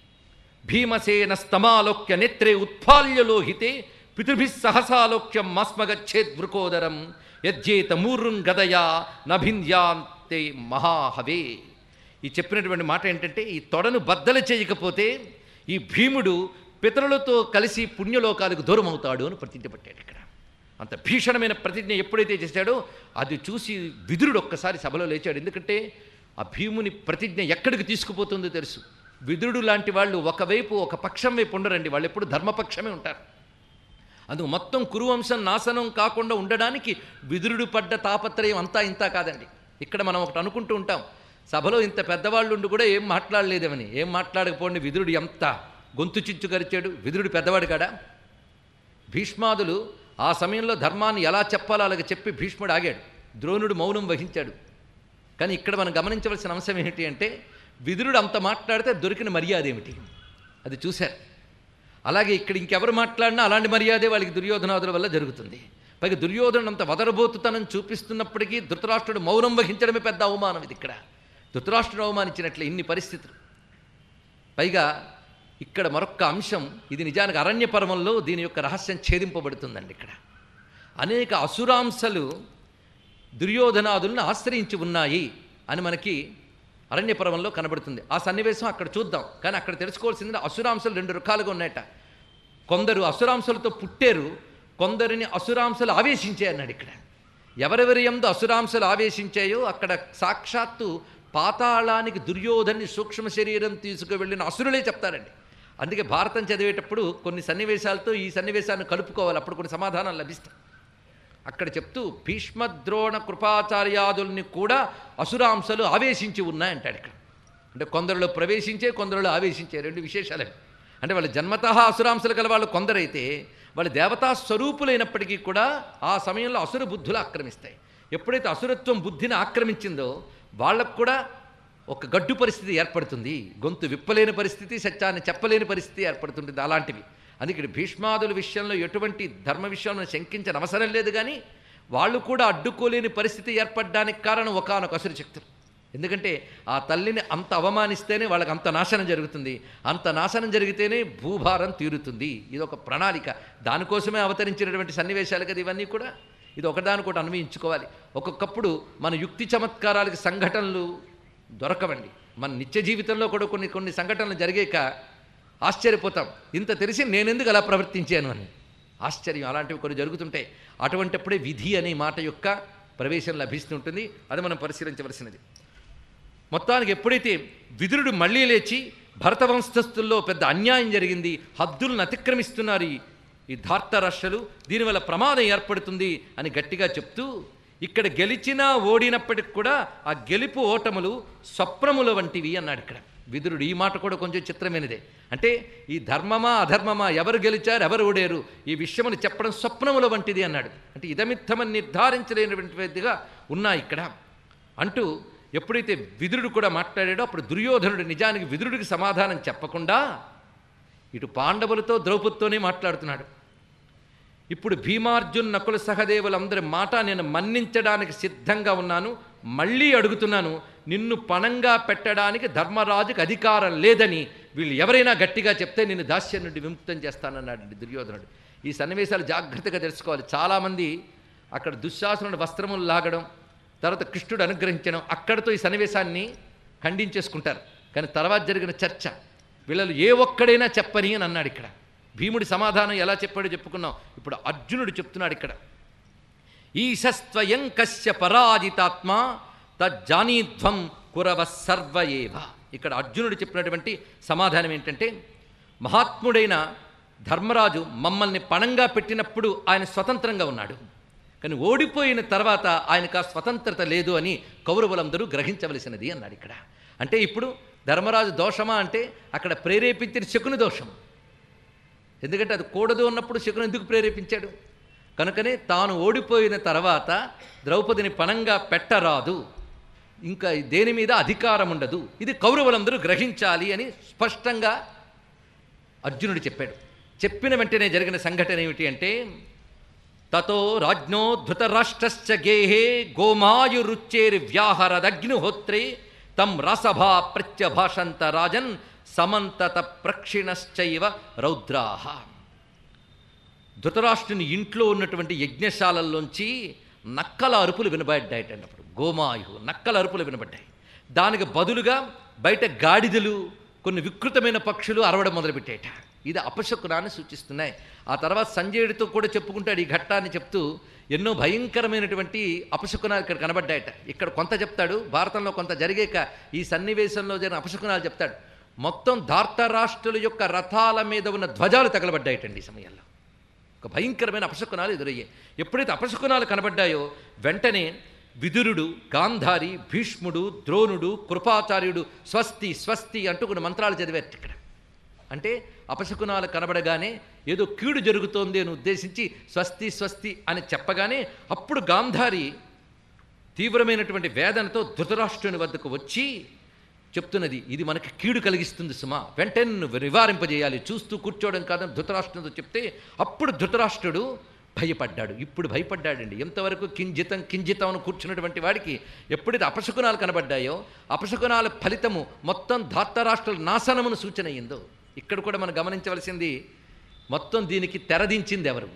భీమసేన స్తమాలోక్య నేత్రే ఉత్ఫాల్యలోహితే పితృభి సహసాలోక్యం మాస్మగచ్చేద్వృకోదరం యజ్జేత మూర్రుం గదయా నభింద్యాంతే మహాహవే ఈ చెప్పినటువంటి మాట ఏంటంటే ఈ తొడను బద్దలు చేయకపోతే ఈ భీముడు పితరులతో కలిసి పుణ్యలోకాలకు దూరం అవుతాడు అని ప్రతిజ్ఞ పట్టాడు ఇక్కడ అంత భీషణమైన ప్రతిజ్ఞ ఎప్పుడైతే చేశాడో అది చూసి విదురుడు ఒక్కసారి సభలో లేచాడు ఎందుకంటే ఆ భీముని ప్రతిజ్ఞ ఎక్కడికి తీసుకుపోతుందో తెలుసు విదురుడు లాంటి వాళ్ళు ఒకవైపు ఒక పక్షం వైపు ఉండరండి వాళ్ళు ఎప్పుడు ధర్మపక్షమే ఉంటారు అందుకు మొత్తం కురువంశం నాశనం కాకుండా ఉండడానికి విదురుడు పడ్డ తాపత్రయం అంతా ఇంత కాదండి ఇక్కడ మనం ఒకటి అనుకుంటూ ఉంటాం సభలో ఇంత పెద్దవాళ్ళు ఉండి కూడా ఏం మాట్లాడలేదేమని ఏం మాట్లాడకపోండి విదురుడు ఎంత గొంతు చిచ్చు కరిచాడు విదురుడు పెద్దవాడు కాడా భీష్మాదులు ఆ సమయంలో ధర్మాన్ని ఎలా చెప్పాలో అలాగ చెప్పి భీష్ముడు ఆగాడు ద్రోణుడు మౌనం వహించాడు కానీ ఇక్కడ మనం గమనించవలసిన అంశం ఏమిటి అంటే విదురుడు అంత మాట్లాడితే దొరికిన మర్యాద ఏమిటి అది చూశారు అలాగే ఇక్కడ ఇంకెవరు మాట్లాడినా అలాంటి మర్యాదే వాళ్ళకి దుర్యోధనాదుల వల్ల జరుగుతుంది పైగా దుర్యోధను అంత వదరబోతుతనం చూపిస్తున్నప్పటికీ ధృతరాష్ట్రుడు మౌనం వహించడమే పెద్ద అవమానం ఇది ఇక్కడ ధృతరాష్ట్రుడు అవమానించినట్లే ఇన్ని పరిస్థితులు పైగా ఇక్కడ మరొక్క అంశం ఇది నిజానికి అరణ్య పర్వంలో దీని యొక్క రహస్యం ఛేదింపబడుతుందండి ఇక్కడ అనేక అసురాంశలు దుర్యోధనాదులను ఆశ్రయించి ఉన్నాయి అని మనకి అరణ్య పర్వంలో కనబడుతుంది ఆ సన్నివేశం అక్కడ చూద్దాం కానీ అక్కడ తెలుసుకోవాల్సింది అసురాంశలు రెండు రకాలుగా ఉన్నాయట కొందరు అసురాంశలతో పుట్టారు కొందరిని అసురాంశలు ఆవేశించాయి అన్నాడు ఇక్కడ ఎవరెవరి ఎందు అసురాంశలు ఆవేశించాయో అక్కడ సాక్షాత్తు పాతాళానికి దుర్యోధన్ని సూక్ష్మ శరీరం తీసుకువెళ్ళిన అసురులే చెప్తారండి అందుకే భారతం చదివేటప్పుడు కొన్ని సన్నివేశాలతో ఈ సన్నివేశాన్ని కలుపుకోవాలి అప్పుడు కొన్ని సమాధానాలు లభిస్తాయి అక్కడ చెప్తూ భీష్మద్రోణ కృపాచార్యాదుల్ని కూడా అసురాంశలు ఆవేశించి ఉన్నాయంటాడు ఇక్కడ అంటే కొందరిలో ప్రవేశించే కొందరిలో ఆవేశించే రెండు విశేషాలే అంటే వాళ్ళ జన్మత అసురాంశలు గల వాళ్ళు కొందరైతే వాళ్ళు దేవతా స్వరూపులైనప్పటికీ కూడా ఆ సమయంలో అసుర బుద్ధులు ఆక్రమిస్తాయి ఎప్పుడైతే అసురత్వం బుద్ధిని ఆక్రమించిందో వాళ్ళకు కూడా ఒక గడ్డు పరిస్థితి ఏర్పడుతుంది గొంతు విప్పలేని పరిస్థితి సత్యాన్ని చెప్పలేని పరిస్థితి ఏర్పడుతుంటుంది అలాంటివి అందుకే ఇక్కడ భీష్మాదుల విషయంలో ఎటువంటి ధర్మ విషయంలో శంకించిన అవసరం లేదు కానీ వాళ్ళు కూడా అడ్డుకోలేని పరిస్థితి ఏర్పడడానికి కారణం ఒకనొక అసురు శక్తులు ఎందుకంటే ఆ తల్లిని అంత అవమానిస్తేనే వాళ్ళకి అంత నాశనం జరుగుతుంది అంత నాశనం జరిగితేనే భూభారం తీరుతుంది ఇది ఒక ప్రణాళిక దానికోసమే అవతరించినటువంటి సన్నివేశాలు కదా ఇవన్నీ కూడా ఇది ఒకదానికొకటి అన్వయించుకోవాలి ఒక్కొక్కప్పుడు మన యుక్తి చమత్కారాలకి సంఘటనలు దొరకవండి మన నిత్య జీవితంలో కూడా కొన్ని కొన్ని సంఘటనలు జరిగాక ఆశ్చర్యపోతాం ఇంత తెలిసి నేనెందుకు అలా ప్రవర్తించాను అని ఆశ్చర్యం అలాంటివి కొన్ని జరుగుతుంటాయి అటువంటిప్పుడే విధి అనే మాట యొక్క ప్రవేశం లభిస్తుంటుంది అది మనం పరిశీలించవలసినది మొత్తానికి ఎప్పుడైతే విదురుడు మళ్ళీ లేచి భరతవంశస్థుల్లో పెద్ద అన్యాయం జరిగింది హద్దులను అతిక్రమిస్తున్నారు ఈ- ఈ ధార్తరాష్ట్రలు దీనివల్ల ప్రమాదం ఏర్పడుతుంది అని గట్టిగా చెప్తూ ఇక్కడ గెలిచినా ఓడినప్పటికి కూడా ఆ గెలుపు ఓటములు స్వప్నముల వంటివి అన్నాడు ఇక్కడ విదురుడు ఈ మాట కూడా కొంచెం చిత్రమైనదే అంటే ఈ ధర్మమా అధర్మమా ఎవరు గెలిచారు ఎవరు ఓడారు ఈ విషయమును చెప్పడం స్వప్నముల వంటిది అన్నాడు అంటే ఇదమిత్తమని నిర్ధారించలేనటువంటిదిగా ఉన్నాయి ఇక్కడ అంటూ ఎప్పుడైతే విదురుడు కూడా మాట్లాడాడో అప్పుడు దుర్యోధనుడు నిజానికి విదురుడికి సమాధానం చెప్పకుండా ఇటు పాండవులతో ద్రౌపదితోనే మాట్లాడుతున్నాడు ఇప్పుడు భీమార్జున్ నకుల సహదేవులందరి మాట నేను మన్నించడానికి సిద్ధంగా ఉన్నాను మళ్ళీ అడుగుతున్నాను నిన్ను పణంగా పెట్టడానికి ధర్మరాజుకు అధికారం లేదని వీళ్ళు ఎవరైనా గట్టిగా చెప్తే నిన్ను దాస్యం నుండి విముక్తం చేస్తానన్నాడు దుర్యోధనుడు ఈ సన్నివేశాలు జాగ్రత్తగా తెలుసుకోవాలి చాలామంది అక్కడ దుశ్శాసనుడు వస్త్రములు లాగడం తర్వాత కృష్ణుడు అనుగ్రహించడం అక్కడితో ఈ సన్నివేశాన్ని ఖండించేసుకుంటారు కానీ తర్వాత జరిగిన చర్చ వీళ్ళు ఏ ఒక్కడైనా చెప్పని అని అన్నాడు ఇక్కడ భీముడి సమాధానం ఎలా చెప్పాడో చెప్పుకున్నాం ఇప్పుడు అర్జునుడు చెప్తున్నాడు ఇక్కడ ఈశస్త్వయం కశ్య పరాజితాత్మ తజ్జానీధ్వం కురవ సర్వ ఏవ ఇక్కడ అర్జునుడు చెప్పినటువంటి సమాధానం ఏంటంటే మహాత్ముడైన ధర్మరాజు మమ్మల్ని పణంగా పెట్టినప్పుడు ఆయన స్వతంత్రంగా ఉన్నాడు కానీ ఓడిపోయిన తర్వాత ఆయనకు ఆ స్వతంత్రత లేదు అని కౌరవులందరూ గ్రహించవలసినది అన్నాడు ఇక్కడ అంటే ఇప్పుడు ధర్మరాజు దోషమా అంటే అక్కడ ప్రేరేపించిన శకుని దోషం ఎందుకంటే అది కూడదు ఉన్నప్పుడు శకుని ఎందుకు ప్రేరేపించాడు కనుకనే తాను ఓడిపోయిన తర్వాత ద్రౌపదిని పణంగా పెట్టరాదు ఇంకా దేని మీద అధికారం ఉండదు ఇది కౌరవులందరూ గ్రహించాలి అని స్పష్టంగా అర్జునుడు చెప్పాడు చెప్పిన వెంటనే జరిగిన సంఘటన ఏమిటి అంటే తతో రాజ్ఞో ధృతరాష్ట్రశ్చ గేహే గోమాయురుచ్చేరి వ్యాహరదగ్నిహోత్రే తం రసభా ప్రత్యభాషంత రాజన్ సమంతత ప్రక్షిణశ్చైవ రౌద్రాహ ధృతరాష్ట్రుని ఇంట్లో ఉన్నటువంటి యజ్ఞశాలల్లోంచి నక్కల అరుపులు వినబడ్డాయటండి అప్పుడు గోమాయు నక్కల అరుపులు వినబడ్డాయి దానికి బదులుగా బయట గాడిదలు కొన్ని వికృతమైన పక్షులు అరవడం మొదలుపెట్టాయట ఇది అపశకునాన్ని సూచిస్తున్నాయి ఆ తర్వాత సంజయుడితో కూడా చెప్పుకుంటాడు ఈ ఘట్టాన్ని చెప్తూ ఎన్నో భయంకరమైనటువంటి అపశకునాలు ఇక్కడ కనబడ్డాయట ఇక్కడ కొంత చెప్తాడు భారతంలో కొంత జరిగాక ఈ సన్నివేశంలో జరిగిన అపశకునాలు చెప్తాడు మొత్తం ధార్తరాష్ట్రుల యొక్క రథాల మీద ఉన్న ధ్వజాలు తగలబడ్డాయటండి ఈ సమయంలో ఒక భయంకరమైన అపశకునాలు ఎదురయ్యాయి ఎప్పుడైతే అపశకునాలు కనబడ్డాయో వెంటనే విదురుడు గాంధారి భీష్ముడు ద్రోణుడు కృపాచార్యుడు స్వస్తి స్వస్తి అంటూ కొన్ని మంత్రాలు చదివారు ఇక్కడ అంటే అపశకునాలు కనబడగానే ఏదో కీడు జరుగుతోంది అని ఉద్దేశించి స్వస్తి స్వస్తి అని చెప్పగానే అప్పుడు గాంధారి తీవ్రమైనటువంటి వేదనతో ధృతరాష్ట్రుని వద్దకు వచ్చి చెప్తున్నది ఇది మనకి కీడు కలిగిస్తుంది సుమా వెంటనే నువ్వు నివారింపజేయాలి చూస్తూ కూర్చోవడం కాదని ధృతరాష్ట్రునితో చెప్తే అప్పుడు ధృతరాష్ట్రుడు భయపడ్డాడు ఇప్పుడు భయపడ్డాడండి ఎంతవరకు కింజితం కింజితం అని కూర్చున్నటువంటి వాడికి ఎప్పుడైతే అపశకునాలు కనబడ్డాయో అపశకునాల ఫలితము మొత్తం ధార్తరాష్ట్రుల నాశనమును సూచన అయ్యిందో ఇక్కడ కూడా మనం గమనించవలసింది మొత్తం దీనికి తెరదించింది ఎవరు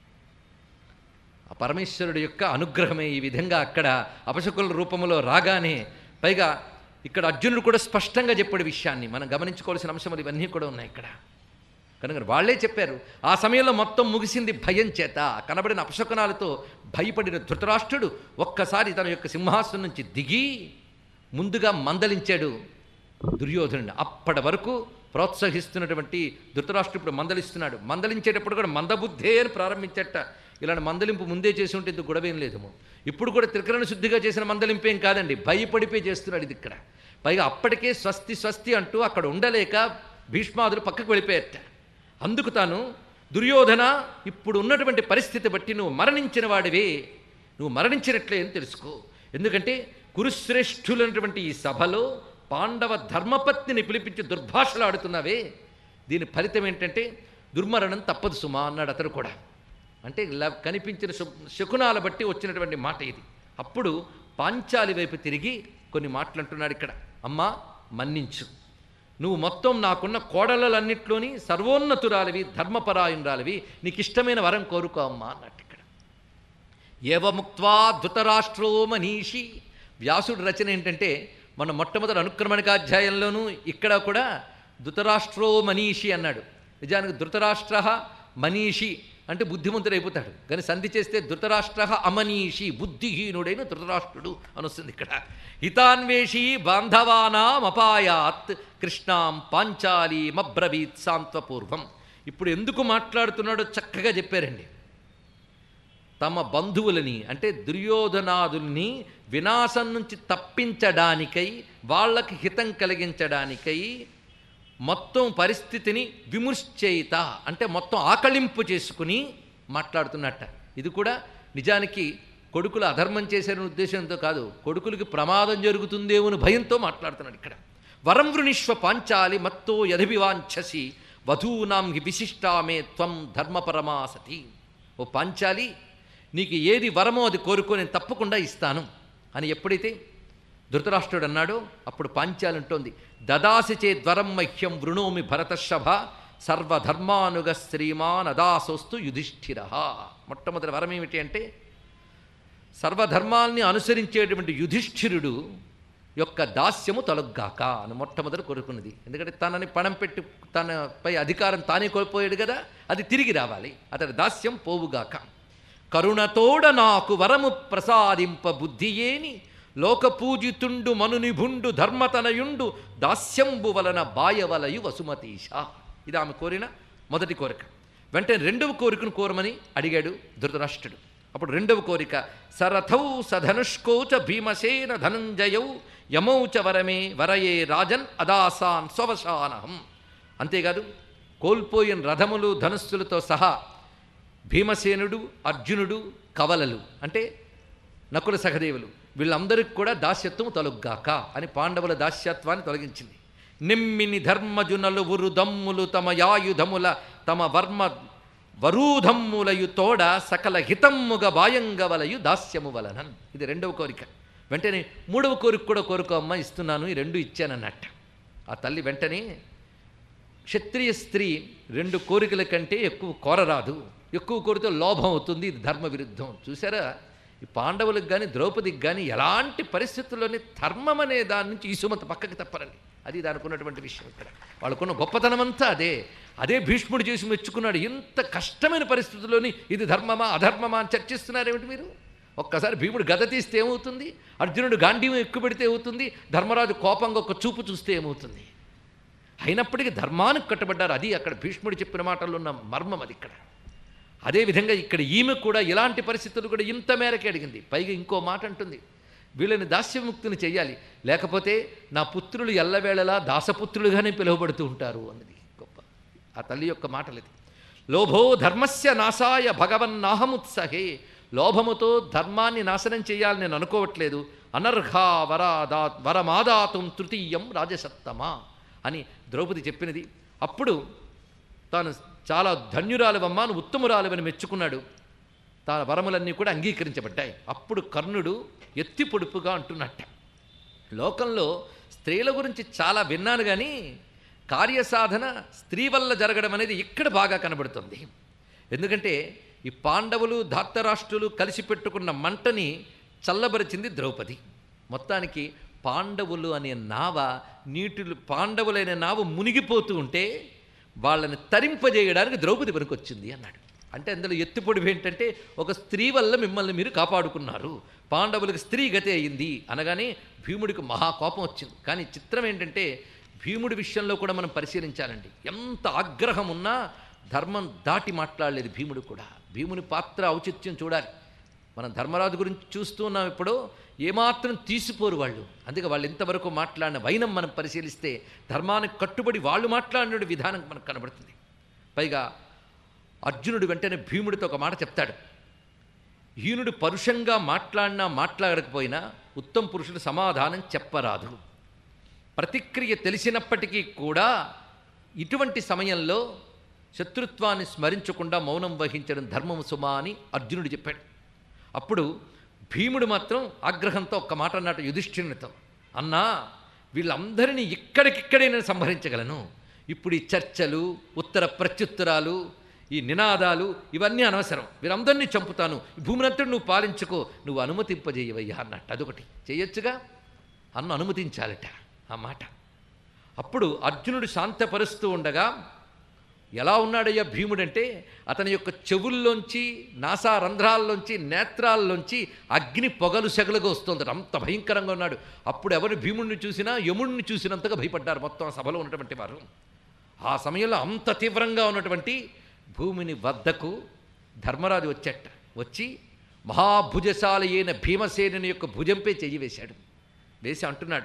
ఆ పరమేశ్వరుడు యొక్క అనుగ్రహమే ఈ విధంగా అక్కడ అపశకుల రూపంలో రాగానే పైగా ఇక్కడ అర్జునుడు కూడా స్పష్టంగా చెప్పాడు విషయాన్ని మనం గమనించుకోవాల్సిన అంశములు ఇవన్నీ కూడా ఉన్నాయి ఇక్కడ కనుక వాళ్ళే చెప్పారు ఆ సమయంలో మొత్తం ముగిసింది భయం చేత కనబడిన అపశకునాలతో భయపడిన ధృతరాష్ట్రుడు ఒక్కసారి తన యొక్క సింహాసనం నుంచి దిగి ముందుగా మందలించాడు దుర్యోధనుడు అప్పటి వరకు ప్రోత్సహిస్తున్నటువంటి ధృతరాష్ట్రుడు మందలిస్తున్నాడు మందలించేటప్పుడు కూడా మందబుద్ధే అని ప్రారంభించట ఇలాంటి మందలింపు ముందే చేసి ఉంటే ఇందుకు గొడవేం లేదేమో ఇప్పుడు కూడా త్రికరణ శుద్ధిగా చేసిన మందలింపేం కాదండి భయపడిపోయి చేస్తున్నాడు ఇది ఇక్కడ పైగా అప్పటికే స్వస్తి స్వస్తి అంటూ అక్కడ ఉండలేక భీష్మాదులు పక్కకు వెళ్ళిపోయారట అందుకు తాను దుర్యోధన ఇప్పుడు ఉన్నటువంటి పరిస్థితి బట్టి నువ్వు మరణించిన వాడివే నువ్వు మరణించినట్లే అని తెలుసుకో ఎందుకంటే కురుశ్రేష్ఠులైనటువంటి ఈ సభలో పాండవ ధర్మపత్నిని పిలిపించి దుర్భాషలు ఆడుతున్నావే దీని ఫలితం ఏంటంటే దుర్మరణం తప్పదు సుమా అన్నాడు అతడు కూడా అంటే ఇలా కనిపించిన శు- శకునాల బట్టి వచ్చినటువంటి మాట ఇది అప్పుడు పాంచాలి వైపు తిరిగి కొన్ని మాటలు అంటున్నాడు ఇక్కడ అమ్మా మన్నించు నువ్వు మొత్తం నాకున్న కోడలన్నిట్లోని సర్వోన్నతురాలివి ధర్మపరాయురాలివి నీకు ఇష్టమైన వరం కోరుకో అమ్మా అన్నట్టు ఇక్కడ ఏవముక్త్వా ధృతరాష్ట్రో మనీషి వ్యాసుడు రచన ఏంటంటే మన మొట్టమొదటి అనుక్రమణికాధ్యాయంలోనూ ఇక్కడ కూడా ధృతరాష్ట్రో మనీషి అన్నాడు నిజానికి ధృతరాష్ట్ర మనీషి అంటే బుద్ధిమంతుడు అయిపోతాడు కానీ సంధి చేస్తే ధృతరాష్ట్ర అమనీషి బుద్ధిహీనుడైన ధృతరాష్ట్రుడు అని వస్తుంది ఇక్కడ హితాన్వేషి బాంధవానామపాయాత్ కృష్ణాం పాంచాలీమబ్రవీత్ సాంత్వపూర్వం ఇప్పుడు ఎందుకు మాట్లాడుతున్నాడో చక్కగా చెప్పారండి తమ బంధువులని అంటే దుర్యోధనాదుల్ని వినాశం నుంచి తప్పించడానికై వాళ్ళకి హితం కలిగించడానికై మొత్తం పరిస్థితిని విమర్శయిత అంటే మొత్తం ఆకళింపు చేసుకుని మాట్లాడుతున్నట్ట ఇది కూడా నిజానికి కొడుకులు అధర్మం చేశారనే ఉద్దేశంతో కాదు కొడుకులకి ప్రమాదం జరుగుతుందేమో భయంతో మాట్లాడుతున్నాడు ఇక్కడ వరం వృణిష్వ పాంచాలి మత్తో యధవివాంఛసి వధూనాం హి విశిష్టామే త్వం ధర్మపరమా సతి ఓ పాంచాలి నీకు ఏది వరమో అది కోరుకో నేను తప్పకుండా ఇస్తాను అని ఎప్పుడైతే ధృతరాష్ట్రుడు అన్నాడో అప్పుడు పాంచాలి అంటోంది దదాసి చే ధ్వరం మహ్యం వృణోమి భరతశభ సర్వధర్మానుగ శ్రీమాన్ అదాసోస్తు యుధిష్ఠిర మొట్టమొదటి వరం ఏమిటి అంటే సర్వధర్మాల్ని అనుసరించేటువంటి యుధిష్ఠిరుడు యొక్క దాస్యము తొలగ్గాక అని మొట్టమొదటి కోరుకున్నది ఎందుకంటే తనని పణం పెట్టి తనపై అధికారం తానే కోల్పోయాడు కదా అది తిరిగి రావాలి అతడి దాస్యం పోవుగాక కరుణతోడ నాకు వరము ప్రసాదింప బుద్ధియేని లోకపూజితుండు మనునిభుండు ధర్మతనయుండు దాస్యంబు వలన బాయవలయు వసుమతీష ఇది ఆమె కోరిన మొదటి కోరిక వెంటనే రెండవ కోరికను కోరమని అడిగాడు ధృతరాష్ట్రుడు అప్పుడు రెండవ కోరిక సరథౌ సధనుష్కౌచ భీమసేన ధనంజయౌ యమౌ చ వరమే వరయే రాజన్ అదాసాన్ స్వవశానహం అంతేకాదు కోల్పోయిన రథములు ధనుస్సులతో సహా భీమసేనుడు అర్జునుడు కవలలు అంటే నకుల సహదేవులు వీళ్ళందరికీ కూడా దాస్యత్వం తొలగ్గాక అని పాండవుల దాస్యత్వాన్ని తొలగించింది నిమ్మిని ధర్మజునలు ఉరు దమ్ములు తమ యాయుధముల తమ వర్మ వరూధమ్ములయు తోడ సకల హితమ్ముగ బాయంగవలయు దాస్యము వలనన్ ఇది రెండవ కోరిక వెంటనే మూడవ కోరిక కూడా కోరుకో అమ్మ ఇస్తున్నాను ఈ రెండు ఇచ్చానన్నట్ట ఆ తల్లి వెంటనే క్షత్రియ స్త్రీ రెండు కోరికల కంటే ఎక్కువ కోరరాదు ఎక్కువ కోరితే లోభం అవుతుంది ఇది ధర్మ విరుద్ధం చూసారా ఈ పాండవులకు కానీ ద్రౌపదికి కానీ ఎలాంటి పరిస్థితుల్లోని ధర్మం అనే దాని నుంచి ఈసుమత పక్కకి తప్పరండి అది దానికి ఉన్నటువంటి విషయం ఇక్కడ వాళ్ళకున్న గొప్పతనం అంతా అదే అదే భీష్ముడు చేసి మెచ్చుకున్నాడు ఇంత కష్టమైన పరిస్థితుల్లోని ఇది ధర్మమా అధర్మమా అని చర్చిస్తున్నారేమిటి మీరు ఒక్కసారి భీముడు గద తీస్తే ఏమవుతుంది అర్జునుడు గాంధీవం ఎక్కువ పెడితే ఏమవుతుంది ధర్మరాజు కోపంగా ఒక చూపు చూస్తే ఏమవుతుంది అయినప్పటికీ ధర్మానికి కట్టుబడ్డారు అది అక్కడ భీష్ముడు చెప్పిన మాటల్లో ఉన్న మర్మం అది ఇక్కడ అదేవిధంగా ఇక్కడ ఈమె కూడా ఇలాంటి పరిస్థితులు కూడా ఇంత మేరకే అడిగింది పైగా ఇంకో మాట అంటుంది వీళ్ళని దాస్యముక్తిని చెయ్యాలి లేకపోతే నా పుత్రులు ఎల్లవేళలా దాసపుత్రులుగానే పిలువబడుతూ ఉంటారు అన్నది గొప్ప ఆ తల్లి యొక్క మాటలు ఇది లోభో ధర్మస్య నాశాయ భగవన్నాహముత్సహే లోభముతో ధర్మాన్ని నాశనం చేయాలని నేను అనుకోవట్లేదు అనర్హా వరాదా వరమాదాతం తృతీయం రాజసత్తమా అని ద్రౌపది చెప్పినది అప్పుడు తాను చాలా ధన్యురాలువమ్మ నువ్వు ఉత్తమురాలువని మెచ్చుకున్నాడు తన వరములన్నీ కూడా అంగీకరించబడ్డాయి అప్పుడు కర్ణుడు ఎత్తి పొడుపుగా అంటున్నట్ట లోకంలో స్త్రీల గురించి చాలా విన్నాను కానీ కార్యసాధన స్త్రీ వల్ల జరగడం అనేది ఇక్కడ బాగా కనబడుతుంది ఎందుకంటే ఈ పాండవులు ధార్తరాష్ట్రులు కలిసి పెట్టుకున్న మంటని చల్లబరిచింది ద్రౌపది మొత్తానికి పాండవులు అనే నావ నీటిలు పాండవులైన నావ మునిగిపోతూ ఉంటే వాళ్ళని తరింపజేయడానికి ద్రౌపది పనికొచ్చింది అన్నాడు అంటే అందులో ఎత్తుపొడివి ఏంటంటే ఒక స్త్రీ వల్ల మిమ్మల్ని మీరు కాపాడుకున్నారు పాండవులకు స్త్రీ గతి అయింది అనగానే భీముడికి మహా కోపం వచ్చింది కానీ చిత్రం ఏంటంటే భీముడి విషయంలో కూడా మనం పరిశీలించాలండి ఎంత ఆగ్రహం ఉన్నా ధర్మం దాటి మాట్లాడలేదు భీముడు కూడా భీముని పాత్ర ఔచిత్యం చూడాలి మనం ధర్మరాజు గురించి చూస్తూ ఉన్నాం ఇప్పుడు ఏమాత్రం తీసిపోరు వాళ్ళు అందుకే వాళ్ళు ఇంతవరకు మాట్లాడిన వైనం మనం పరిశీలిస్తే ధర్మానికి కట్టుబడి వాళ్ళు మాట్లాడిన విధానం మనకు కనబడుతుంది పైగా అర్జునుడు వెంటనే భీముడితో ఒక మాట చెప్తాడు హీనుడు పరుషంగా మాట్లాడినా మాట్లాడకపోయినా ఉత్తమ పురుషుడు సమాధానం చెప్పరాదు ప్రతిక్రియ తెలిసినప్పటికీ కూడా ఇటువంటి సమయంలో శత్రుత్వాన్ని స్మరించకుండా మౌనం వహించడం ధర్మము సుమా అని అర్జునుడు చెప్పాడు అప్పుడు భీముడు మాత్రం ఆగ్రహంతో ఒక్క మాట అన్నట్టు యుధిష్ఠిరునితో అన్నా వీళ్ళందరినీ ఇక్కడికిక్కడే నేను సంహరించగలను ఇప్పుడు ఈ చర్చలు ఉత్తర ప్రత్యుత్తరాలు ఈ నినాదాలు ఇవన్నీ అనవసరం వీరందరినీ చంపుతాను ఈ భూమినంతటి నువ్వు పాలించుకో నువ్వు అనుమతింపజేయవయ్యా అన్నట్టు అదొకటి చేయొచ్చుగా అన్న అనుమతించాలట ఆ మాట అప్పుడు అర్జునుడు శాంతపరుస్తూ ఉండగా ఎలా ఉన్నాడయ్యా భీముడంటే అతని యొక్క చెవుల్లోంచి నాసా రంధ్రాల్లోంచి నేత్రాల్లోంచి అగ్ని పొగలు సెగలుగా వస్తుంది అంత భయంకరంగా ఉన్నాడు అప్పుడు ఎవరు భీముడిని చూసినా యముడిని చూసినంతగా భయపడ్డారు మొత్తం ఆ సభలో ఉన్నటువంటి వారు ఆ సమయంలో అంత తీవ్రంగా ఉన్నటువంటి భూమిని వద్దకు ధర్మరాజు వచ్చేట వచ్చి మహాభుజశాలి అయిన భీమసేనుని యొక్క భుజంపై చెయ్యి వేశాడు వేసి అంటున్నాడు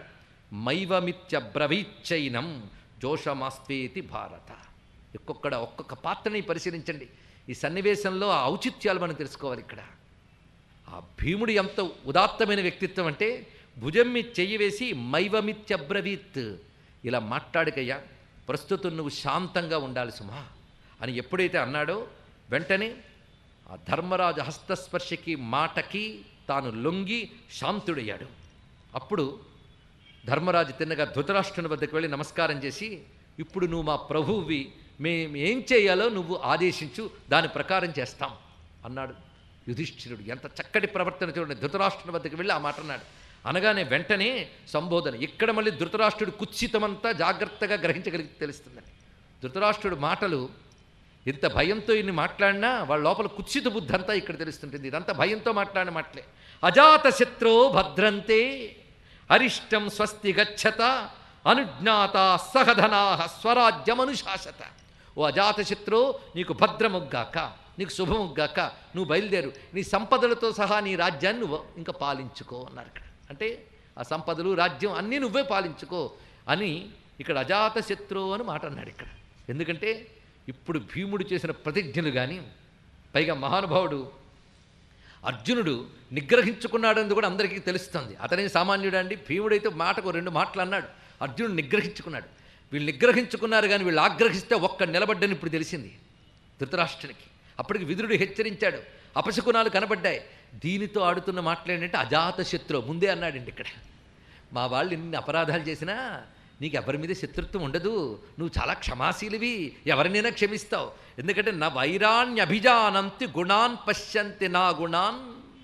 మైవమిత్యబ్రవీచ్చైనం జోషమాస్వేతి భారత ఒక్కొక్కడ ఒక్కొక్క పాత్రని పరిశీలించండి ఈ సన్నివేశంలో ఆ ఔచిత్యాలు మనం తెలుసుకోవాలి ఇక్కడ ఆ భీముడు ఎంత ఉదాత్తమైన వ్యక్తిత్వం అంటే భుజం మీద చెయ్యి వేసి మైవమిత్యబ్రవీత్ ఇలా మాట్లాడికయ్యా ప్రస్తుతం నువ్వు శాంతంగా ఉండాలి సుమా అని ఎప్పుడైతే అన్నాడో వెంటనే ఆ ధర్మరాజు హస్తస్పర్శకి మాటకి తాను లొంగి శాంతుడయ్యాడు అప్పుడు ధర్మరాజు తిన్నగా ధృతరాష్ట్రుని వద్దకు వెళ్ళి నమస్కారం చేసి ఇప్పుడు నువ్వు మా ప్రభువువి మేము ఏం చేయాలో నువ్వు ఆదేశించు దాని ప్రకారం చేస్తాం అన్నాడు యుధిష్ఠిరుడు ఎంత చక్కటి ప్రవర్తన చూడండి ధృతరాష్ట్రుని వద్దకు వెళ్ళి ఆ మాట అన్నాడు అనగానే వెంటనే సంబోధన ఇక్కడ మళ్ళీ ధృతరాష్ట్రుడు కుత్సితమంతా జాగ్రత్తగా గ్రహించగలిగి తెలుస్తుందని ధృతరాష్ట్రుడు మాటలు ఇంత భయంతో ఇన్ని మాట్లాడినా వాళ్ళ లోపల కుత్సిత బుద్ధి అంతా ఇక్కడ తెలుస్తుంటుంది ఇదంతా భయంతో మాట్లాడిన మాటలే అజాత శత్రో భద్రంతే అరిష్టం స్వస్తి గచ్చత అనుజ్ఞాత సహధనా స్వరాజ్యమనుశాసత ఓ అజాతశత్రు నీకు భద్రముగ్గాక నీకు శుభముగ్గాక నువ్వు బయలుదేరు నీ సంపదలతో సహా నీ రాజ్యాన్ని నువ్వు ఇంకా పాలించుకో అన్నారు ఇక్కడ అంటే ఆ సంపదలు రాజ్యం అన్నీ నువ్వే పాలించుకో అని ఇక్కడ అజాతశత్రు అని మాట అన్నాడు ఇక్కడ ఎందుకంటే ఇప్పుడు భీముడు చేసిన ప్రతిజ్ఞలు కానీ పైగా మహానుభావుడు అర్జునుడు నిగ్రహించుకున్నాడని కూడా అందరికీ తెలుస్తుంది అతనే సామాన్యుడు అండి భీముడైతే మాటకు రెండు మాటలు అన్నాడు అర్జునుడు నిగ్రహించుకున్నాడు వీళ్ళు నిగ్రహించుకున్నారు కానీ వీళ్ళు ఆగ్రహిస్తే ఒక్క నిలబడ్డని ఇప్పుడు తెలిసింది ధృతరాష్ట్రునికి అప్పటికి విదురుడు హెచ్చరించాడు అపశకునాలు కనబడ్డాయి దీనితో ఆడుతున్న మాట్లాడంటే అజాత శత్రు ముందే అన్నాడండి ఇక్కడ మా వాళ్ళు ఎన్ని అపరాధాలు చేసినా నీకు ఎవరి మీద శత్రుత్వం ఉండదు నువ్వు చాలా క్షమాశీలివి ఎవరినైనా క్షమిస్తావు ఎందుకంటే నా వైరాణ్యభిజానంతి గుణాన్ పశ్యంతి నా గుణాన్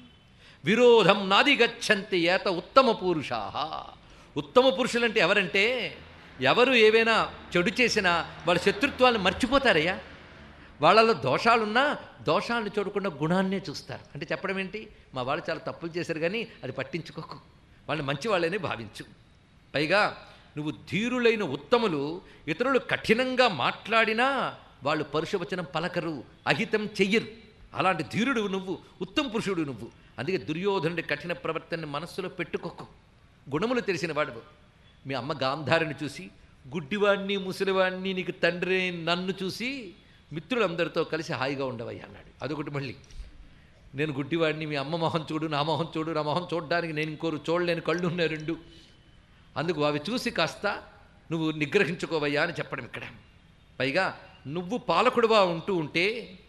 విరోధం నాది గచ్చంతి ఏత ఉత్తమ పురుషా ఉత్తమ పురుషులంటే ఎవరంటే ఎవరు ఏవైనా చెడు చేసినా వాళ్ళ శత్రుత్వాన్ని మర్చిపోతారయ్యా వాళ్ళలో దోషాలున్నా దోషాలను చూడకుండా గుణాన్నే చూస్తారు అంటే చెప్పడం ఏంటి మా వాళ్ళు చాలా తప్పులు చేశారు కానీ అది పట్టించుకోకు వాళ్ళని మంచి వాళ్ళని భావించు పైగా నువ్వు ధీరులైన ఉత్తములు ఇతరులు కఠినంగా మాట్లాడినా వాళ్ళు పరుషవచనం పలకరు అహితం చెయ్యరు అలాంటి ధీరుడు నువ్వు ఉత్తమ పురుషుడు నువ్వు అందుకే దుర్యోధనుడి కఠిన ప్రవర్తనని మనస్సులో పెట్టుకోకు గుణములు తెలిసిన వాడు మీ అమ్మ గాంధారిని చూసి గుడ్డివాణ్ణి ముసలివాణ్ణి నీకు తండ్రి నన్ను చూసి మిత్రులందరితో కలిసి హాయిగా ఉండవయ్యా అన్నాడు అదొకటి మళ్ళీ నేను గుడ్డివాడిని మీ అమ్మ మొహం చూడు నా మొహం చూడు నా మొహం చూడడానికి నేను ఇంకోరు చూడలేని కళ్ళు ఉన్నాయి రెండు అందుకు అవి చూసి కాస్త నువ్వు నిగ్రహించుకోవయ్యా అని చెప్పడం ఇక్కడ పైగా నువ్వు పాలకుడుగా ఉంటూ ఉంటే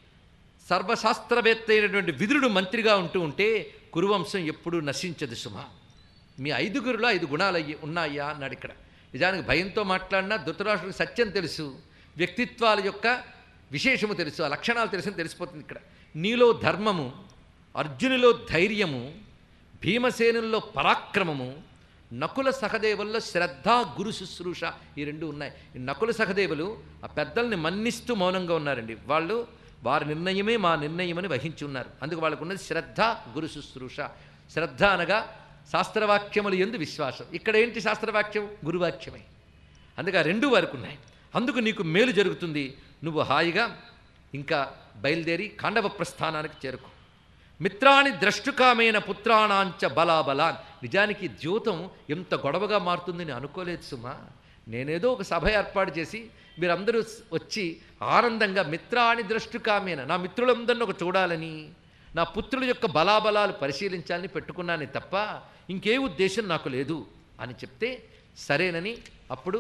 సర్వశాస్త్రవేత్త అయినటువంటి విదురుడు మంత్రిగా ఉంటూ ఉంటే కురువంశం ఎప్పుడూ నశించదు సుమ మీ ఐదుగురిలో ఐదు గుణాలు అయ్యి ఉన్నాయా అన్నాడు ఇక్కడ నిజానికి భయంతో మాట్లాడినా ధృతరాష్ట్రుడికి సత్యం తెలుసు వ్యక్తిత్వాల యొక్క విశేషము తెలుసు ఆ లక్షణాలు తెలుసు అని తెలిసిపోతుంది ఇక్కడ నీలో ధర్మము అర్జునిలో ధైర్యము భీమసేనుల్లో పరాక్రమము నకుల సహదేవుల్లో శ్రద్ధ గురు శుశ్రూష ఈ రెండు ఉన్నాయి ఈ నకుల సహదేవులు ఆ పెద్దల్ని మన్నిస్తూ మౌనంగా ఉన్నారండి వాళ్ళు వారి నిర్ణయమే మా నిర్ణయమని వహించి ఉన్నారు అందుకు వాళ్ళకు ఉన్నది శ్రద్ధ గురు శుశ్రూష శ్రద్ధ అనగా శాస్త్రవాక్యములు ఎందు విశ్వాసం ఇక్కడ ఏంటి శాస్త్రవాక్యం గురువాక్యమే అందుకే ఆ రెండు వారికి ఉన్నాయి అందుకు నీకు మేలు జరుగుతుంది నువ్వు హాయిగా ఇంకా బయలుదేరి ఖాండవ ప్రస్థానానికి చేరుకో మిత్రాని ద్రష్టుకామైన పుత్రాణాంచ బలాబలాన్ నిజానికి ద్యూతం ఎంత గొడవగా మారుతుందని అనుకోలేదు సుమా నేనేదో ఒక సభ ఏర్పాటు చేసి మీరందరూ వచ్చి ఆనందంగా మిత్రాని ద్రష్టుకామైన నా మిత్రులందరిని ఒక చూడాలని నా పుత్రుల యొక్క బలాబలాలు పరిశీలించాలని పెట్టుకున్నానే తప్ప ఇంకే ఉద్దేశం నాకు లేదు అని చెప్తే సరేనని అప్పుడు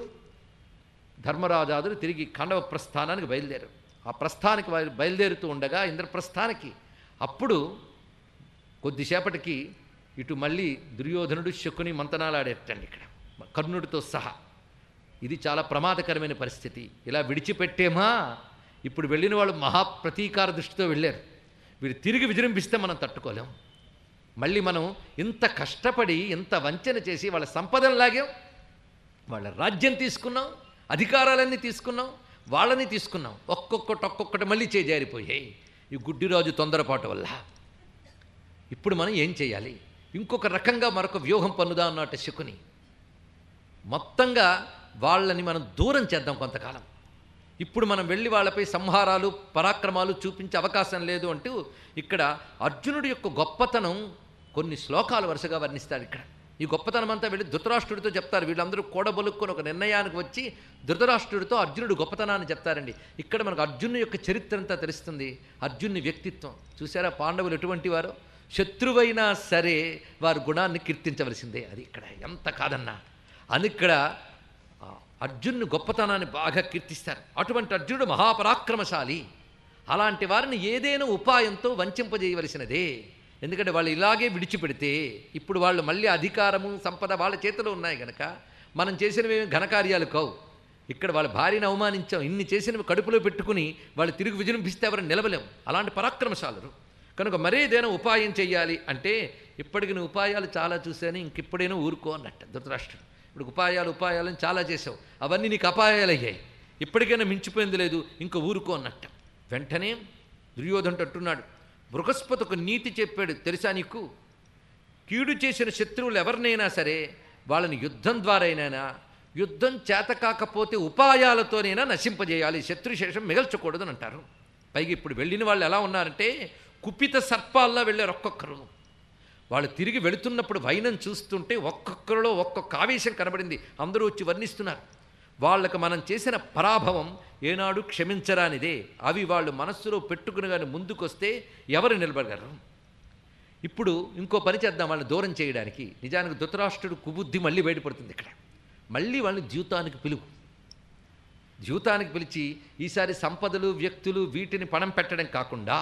ధర్మరాజాదులు తిరిగి ఖండవ ప్రస్థానానికి బయలుదేరారు ఆ ప్రస్థానికి బయ- బయలుదేరుతూ ఉండగా ఇంద్రప్రస్థానికి అప్పుడు కొద్దిసేపటికి ఇటు మళ్ళీ దుర్యోధనుడు శకుని మంతనాలాడేటండి ఇక్కడ కర్ణుడితో సహా ఇది చాలా ప్రమాదకరమైన పరిస్థితి ఇలా విడిచిపెట్టేమా ఇప్పుడు వెళ్ళిన వాళ్ళు మహాప్రతీకార దృష్టితో వెళ్ళారు వీరు తిరిగి విజృంభిస్తే మనం తట్టుకోలేం మళ్ళీ మనం ఇంత కష్టపడి ఇంత వంచన చేసి వాళ్ళ సంపదను లాగాం వాళ్ళ రాజ్యం తీసుకున్నాం అధికారాలన్నీ తీసుకున్నాం వాళ్ళని తీసుకున్నాం ఒక్కొక్కటి ఒక్కొక్కటి మళ్ళీ చేజారిపోయాయి ఈ గుడ్డిరాజు తొందరపాటు వల్ల ఇప్పుడు మనం ఏం చేయాలి ఇంకొక రకంగా మరొక వ్యూహం పన్నుదా అన్నట్టు శకుని మొత్తంగా వాళ్ళని మనం దూరం చేద్దాం కొంతకాలం ఇప్పుడు మనం వెళ్ళి వాళ్ళపై సంహారాలు పరాక్రమాలు చూపించే అవకాశం లేదు అంటూ ఇక్కడ అర్జునుడి యొక్క గొప్పతనం కొన్ని శ్లోకాలు వరుసగా వర్ణిస్తాడు ఇక్కడ ఈ గొప్పతనం అంతా వెళ్ళి ధృతరాష్ట్రుడితో చెప్తారు వీళ్ళందరూ కూడబలుక్కొని ఒక నిర్ణయానికి వచ్చి ధృతరాష్ట్రుడితో అర్జునుడు గొప్పతనాన్ని చెప్తారండి ఇక్కడ మనకు అర్జును యొక్క చరిత్ర అంతా తెలుస్తుంది అర్జునుని వ్యక్తిత్వం చూసారా పాండవులు ఎటువంటి వారో శత్రువైనా సరే వారి గుణాన్ని కీర్తించవలసిందే అది ఇక్కడ ఎంత కాదన్నా అని ఇక్కడ ఆ, అర్జునుని గొప్పతనాన్ని బాగా కీర్తిస్తారు అటువంటి అర్జునుడు మహాపరాక్రమశాలి అలాంటి వారిని ఏదైనా ఉపాయంతో వంచింపజేయవలసినదే ఎందుకంటే వాళ్ళు ఇలాగే విడిచిపెడితే ఇప్పుడు వాళ్ళు మళ్ళీ అధికారము సంపద వాళ్ళ చేతిలో ఉన్నాయి గనక మనం చేసినవి ఏమీ ఘనకార్యాలు కావు ఇక్కడ వాళ్ళ భార్యను అవమానించాం ఇన్ని చేసినవి కడుపులో పెట్టుకుని వాళ్ళు తిరిగి విజృంభిస్తే ఎవరిని నిలవలేం అలాంటి పరాక్రమశాలురు కనుక మరేదైనా ఉపాయం చెయ్యాలి అంటే ఇప్పటికి నువ్వు ఉపాయాలు చాలా చూశాను ఇంకెప్పుడైనా ఊరుకో అన్నట్టు ధృతరాష్ట్రుడు ఇప్పుడు ఉపాయాలు ఉపాయాలను చాలా చేసావు అవన్నీ నీకు అపాయాలు అయ్యాయి ఇప్పటికైనా మించిపోయింది లేదు ఇంకా ఊరుకో అన్నట్టు వెంటనే దుర్యోధనుడు అంటున్నాడు బృహస్పతి ఒక నీతి చెప్పాడు తెలుసా నీకు కీడు చేసిన శత్రువులు ఎవరినైనా సరే వాళ్ళని యుద్ధం ద్వారానైనా యుద్ధం చేత కాకపోతే ఉపాయాలతోనైనా నశింపజేయాలి శత్రుశేషం మిగల్చకూడదని అంటారు పైగా ఇప్పుడు వెళ్ళిన వాళ్ళు ఎలా ఉన్నారంటే కుపిత సర్పాల్లా వెళ్ళారు ఒక్కొక్కరు వాళ్ళు తిరిగి వెళుతున్నప్పుడు వైనం చూస్తుంటే ఒక్కొక్కరిలో ఒక్కొక్క ఆవేశం కనబడింది అందరూ వచ్చి వర్ణిస్తున్నారు వాళ్ళకి మనం చేసిన పరాభవం ఏనాడు క్షమించరానిదే అవి వాళ్ళు మనస్సులో పెట్టుకుని కానీ ముందుకొస్తే ఎవరు నిలబడగలరు ఇప్పుడు ఇంకో పని చేద్దాం వాళ్ళని దూరం చేయడానికి నిజానికి ధృతరాష్ట్రుడు కుబుద్ధి మళ్ళీ బయటపడుతుంది ఇక్కడ మళ్ళీ వాళ్ళని జీవితానికి పిలువు జీవితానికి పిలిచి ఈసారి సంపదలు వ్యక్తులు వీటిని పణం పెట్టడం కాకుండా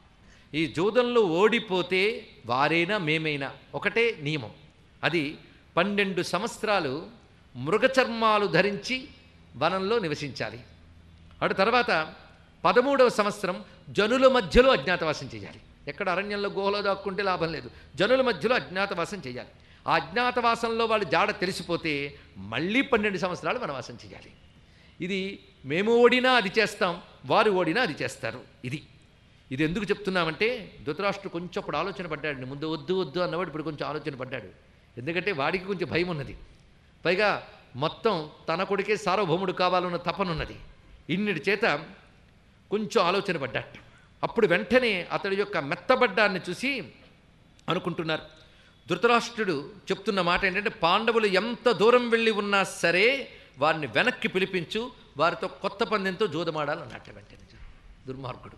ఈ జూదంలో ఓడిపోతే వారైనా మేమైనా ఒకటే నియమం అది పన్నెండు సంవత్సరాలు మృగచర్మాలు ధరించి వనంలో నివసించాలి అటు తర్వాత పదమూడవ సంవత్సరం జనుల మధ్యలో అజ్ఞాతవాసం చేయాలి ఎక్కడ అరణ్యంలో గుహలో దాక్కుంటే లాభం లేదు జనుల మధ్యలో అజ్ఞాతవాసం చేయాలి ఆ అజ్ఞాతవాసంలో వాళ్ళు జాడ తెలిసిపోతే మళ్ళీ పన్నెండు సంవత్సరాలు వనవాసం చేయాలి ఇది మేము ఓడినా అది చేస్తాం వారు ఓడినా అది చేస్తారు ఇది ఇది ఎందుకు చెప్తున్నామంటే ధృతరాష్ట్రుడు కొంచెం అప్పుడు ఆలోచన పడ్డాడు ముందు వద్దు వద్దు అన్నవాడు ఇప్పుడు కొంచెం ఆలోచన పడ్డాడు ఎందుకంటే వాడికి కొంచెం భయం ఉన్నది పైగా మొత్తం తన కొడుకే సార్వభౌముడు కావాలన్న తపనున్నది ఇన్నిటి చేత కొంచెం ఆలోచన పడ్డాడు అప్పుడు వెంటనే అతడి యొక్క మెత్తబడ్డాన్ని చూసి అనుకుంటున్నారు ధృతరాష్ట్రుడు చెప్తున్న మాట ఏంటంటే పాండవులు ఎంత దూరం వెళ్ళి ఉన్నా సరే వారిని వెనక్కి పిలిపించు వారితో కొత్త పందెంతో జోదమాడాలన్నట్ట వెంటనే దుర్మార్గుడు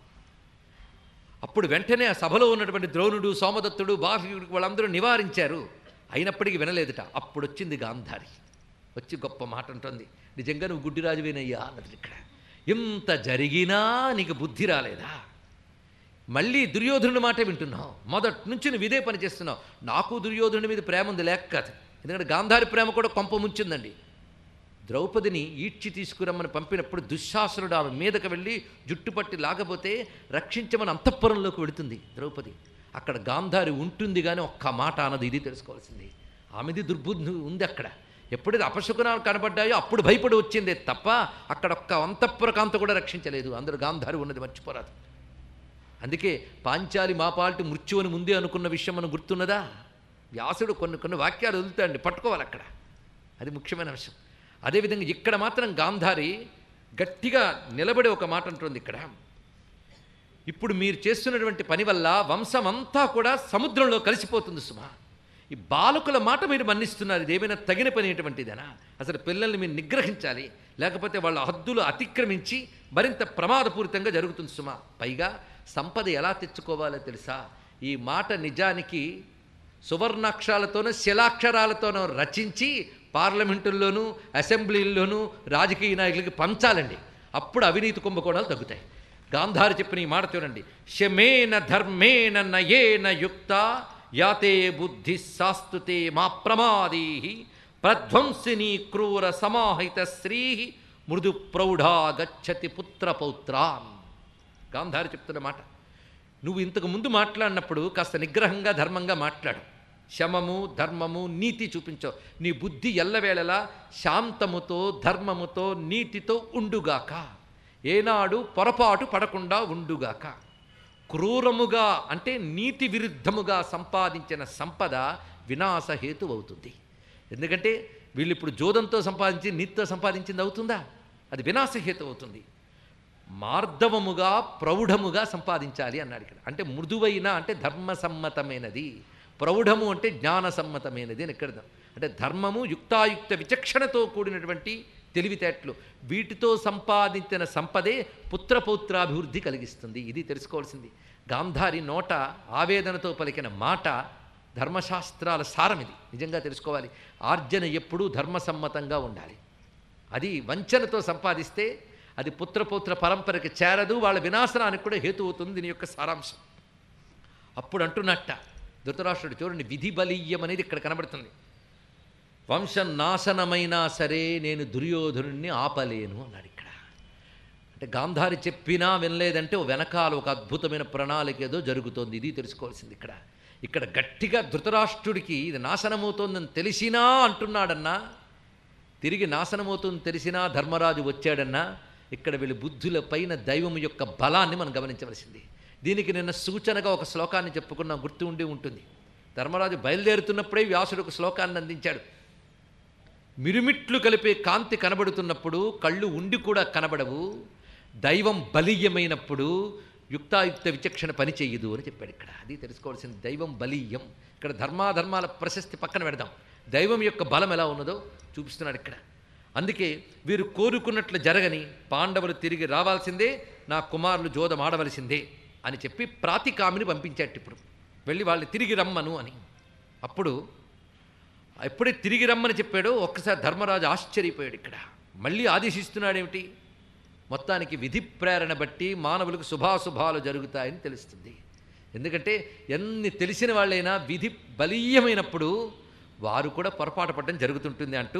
అప్పుడు వెంటనే ఆ సభలో ఉన్నటువంటి ద్రోణుడు సోమదత్తుడు బాహ్యుడు వాళ్ళందరూ నివారించారు అయినప్పటికీ వినలేదుట అప్పుడు వచ్చింది గాంధారి వచ్చి గొప్ప మాట అంటుంది నిజంగా నువ్వు గుడ్డిరాజువేనయ్యా అన్నది ఇక్కడ ఇంత జరిగినా నీకు బుద్ధి రాలేదా మళ్ళీ దుర్యోధనుడి మాటే వింటున్నావు మొదటి నుంచి నువ్వు ఇదే పని చేస్తున్నావు నాకు దుర్యోధనుడి మీద ప్రేమ ఉంది లేక కాదు ఎందుకంటే గాంధారి ప్రేమ కూడా కొంప ముంచిందండి ద్రౌపదిని ఈడ్చి తీసుకురమ్మని పంపినప్పుడు దుశ్శాసనుడు ఆమె మీదకి వెళ్ళి జుట్టుపట్టి లాగపోతే రక్షించమని అంతఃపురంలోకి వెళుతుంది ద్రౌపది అక్కడ గాంధారి ఉంటుంది కానీ ఒక్క మాట అన్నది ఇది తెలుసుకోవాల్సింది ఆమెది దుర్బుద్ధి ఉంది అక్కడ ఎప్పుడైతే అపశకునాలు కనబడ్డాయో అప్పుడు భయపడి వచ్చిందే తప్ప అక్కడ ఒక్క అంతఃపురకాంత కూడా రక్షించలేదు అందరూ గాంధారి ఉన్నది మర్చిపోరాదు అందుకే పాంచాలి మాపాల్టి మృత్యు అని ముందే అనుకున్న విషయం మనం గుర్తున్నదా వ్యాసుడు కొన్ని కొన్ని వాక్యాలు వదులుతాయండి పట్టుకోవాలి అక్కడ అది ముఖ్యమైన అంశం అదేవిధంగా ఇక్కడ మాత్రం గాంధారి గట్టిగా నిలబడి ఒక మాట అంటుంది ఇక్కడ ఇప్పుడు మీరు చేస్తున్నటువంటి పని వల్ల వంశమంతా కూడా సముద్రంలో కలిసిపోతుంది సుమా ఈ బాలకుల మాట మీరు మన్నిస్తున్నారు ఇదేమైనా తగిన పని అటువంటిదేనా అసలు పిల్లల్ని మీరు నిగ్రహించాలి లేకపోతే వాళ్ళ హద్దులు అతిక్రమించి మరింత ప్రమాదపూరితంగా జరుగుతుంది సుమా పైగా సంపద ఎలా తెచ్చుకోవాలో తెలుసా ఈ మాట నిజానికి సువర్ణాక్షరాలతోనూ శిలాక్షరాలతోనూ రచించి పార్లమెంటుల్లోనూ అసెంబ్లీల్లోనూ రాజకీయ నాయకులకి పంచాలండి అప్పుడు అవినీతి కుంభకోణాలు తగ్గుతాయి గాంధారి చెప్పిన ఈ మాట చూడండి శమేన ధర్మేణ నయేన యుక్త యాతే బుద్ధి శాస్తుతే మా ప్రమాదీ ప్రధ్వంసిని క్రూర సమాహిత శ్రీ మృదు ప్రౌఢా గచ్చతి పుత్ర పౌత్రాన్ గాంధారి చెప్తున్న మాట నువ్వు ఇంతకు ముందు మాట్లాడినప్పుడు కాస్త నిగ్రహంగా ధర్మంగా మాట్లాడు శమము ధర్మము నీతి చూపించావు నీ బుద్ధి ఎల్లవేళలా శాంతముతో ధర్మముతో నీతితో ఉండుగాక ఏనాడు పొరపాటు పడకుండా ఉండుగాక క్రూరముగా అంటే నీతి విరుద్ధముగా సంపాదించిన సంపద వినాశహేతు అవుతుంది ఎందుకంటే వీళ్ళు ఇప్పుడు జోదంతో సంపాదించి నీతితో సంపాదించింది అవుతుందా అది వినాశహేతు అవుతుంది మార్ధవముగా ప్రౌఢముగా సంపాదించాలి అన్నాడు ఇక్కడ అంటే మృదువైన అంటే ధర్మసమ్మతమైనది ప్రౌఢము అంటే జ్ఞానసమ్మతమైనది అని ఇక్కడ అంటే ధర్మము యుక్తాయుక్త విచక్షణతో కూడినటువంటి తెలివితేటలు వీటితో సంపాదించిన సంపదే పుత్రపౌత్రాభివృద్ధి కలిగిస్తుంది ఇది తెలుసుకోవాల్సింది గాంధారి నోట ఆవేదనతో పలికిన మాట ధర్మశాస్త్రాల సారం ఇది నిజంగా తెలుసుకోవాలి ఆర్జన ఎప్పుడూ ధర్మసమ్మతంగా ఉండాలి అది వంచనతో సంపాదిస్తే అది పుత్రపౌత్ర పరంపరకి చేరదు వాళ్ళ వినాశనానికి కూడా హేతు అవుతుంది దీని యొక్క సారాంశం అప్పుడు అంటున్నట్ట ధృతరాష్ట్రుడు చూడండి విధి బలీయం అనేది ఇక్కడ కనబడుతుంది వంశం నాశనమైనా సరే నేను దుర్యోధనుణ్ణి ఆపలేను అన్నాడు ఇక్కడ అంటే గాంధారి చెప్పినా వినలేదంటే ఓ వెనకాల ఒక అద్భుతమైన ప్రణాళిక ఏదో జరుగుతోంది ఇది తెలుసుకోవాల్సింది ఇక్కడ ఇక్కడ గట్టిగా ధృతరాష్ట్రుడికి ఇది నాశనమవుతోందని తెలిసినా అంటున్నాడన్నా తిరిగి నాశనమవుతుంది తెలిసినా ధర్మరాజు వచ్చాడన్నా ఇక్కడ వీళ్ళ బుద్ధుల పైన దైవం యొక్క బలాన్ని మనం గమనించవలసింది దీనికి నిన్న సూచనగా ఒక శ్లోకాన్ని చెప్పుకున్నాం గుర్తు ఉండి ఉంటుంది ధర్మరాజు బయలుదేరుతున్నప్పుడే వ్యాసుడు ఒక శ్లోకాన్ని అందించాడు మిరుమిట్లు కలిపే కాంతి కనబడుతున్నప్పుడు కళ్ళు ఉండి కూడా కనబడవు దైవం బలీయమైనప్పుడు యుక్తాయుక్త విచక్షణ పని చెయ్యదు అని చెప్పాడు ఇక్కడ అది తెలుసుకోవాల్సింది దైవం బలీయం ఇక్కడ ధర్మాధర్మాల ప్రశస్తి పక్కన పెడదాం దైవం యొక్క బలం ఎలా ఉన్నదో చూపిస్తున్నాడు ఇక్కడ అందుకే వీరు కోరుకున్నట్లు జరగని పాండవులు తిరిగి రావాల్సిందే నా కుమారులు జోదం ఆడవలసిందే అని చెప్పి ప్రాతికామిని పంపించాడు ఇప్పుడు వెళ్ళి వాళ్ళని తిరిగి రమ్మను అని అప్పుడు ఎప్పుడే తిరిగి రమ్మని చెప్పాడో ఒక్కసారి ధర్మరాజు ఆశ్చర్యపోయాడు ఇక్కడ మళ్ళీ ఆదేశిస్తున్నాడేమిటి మొత్తానికి విధి ప్రేరణ బట్టి మానవులకు శుభాశుభాలు జరుగుతాయని తెలుస్తుంది ఎందుకంటే ఎన్ని తెలిసిన వాళ్ళైనా విధి బలీయమైనప్పుడు వారు కూడా పొరపాటు పడడం జరుగుతుంటుంది అంటూ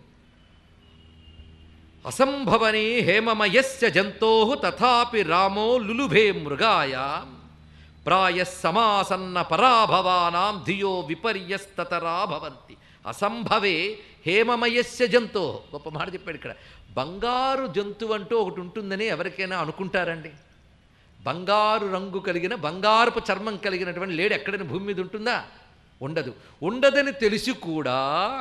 అసంభవనే హేమమయస్య జంతో తథాపి రామో లులుభే మృగాయ ప్రాయ సమాసన్న పరాభవానాం ధియో విపర్యస్తతరా భవంతి అసంభవే హేమమయస్య జంతో గొప్ప మాట చెప్పాడు ఇక్కడ బంగారు జంతువు అంటూ ఒకటి ఉంటుందని ఎవరికైనా అనుకుంటారండి బంగారు రంగు కలిగిన బంగారపు చర్మం కలిగినటువంటి లేడు ఎక్కడైనా భూమి మీద ఉంటుందా ఉండదు ఉండదని తెలిసి కూడా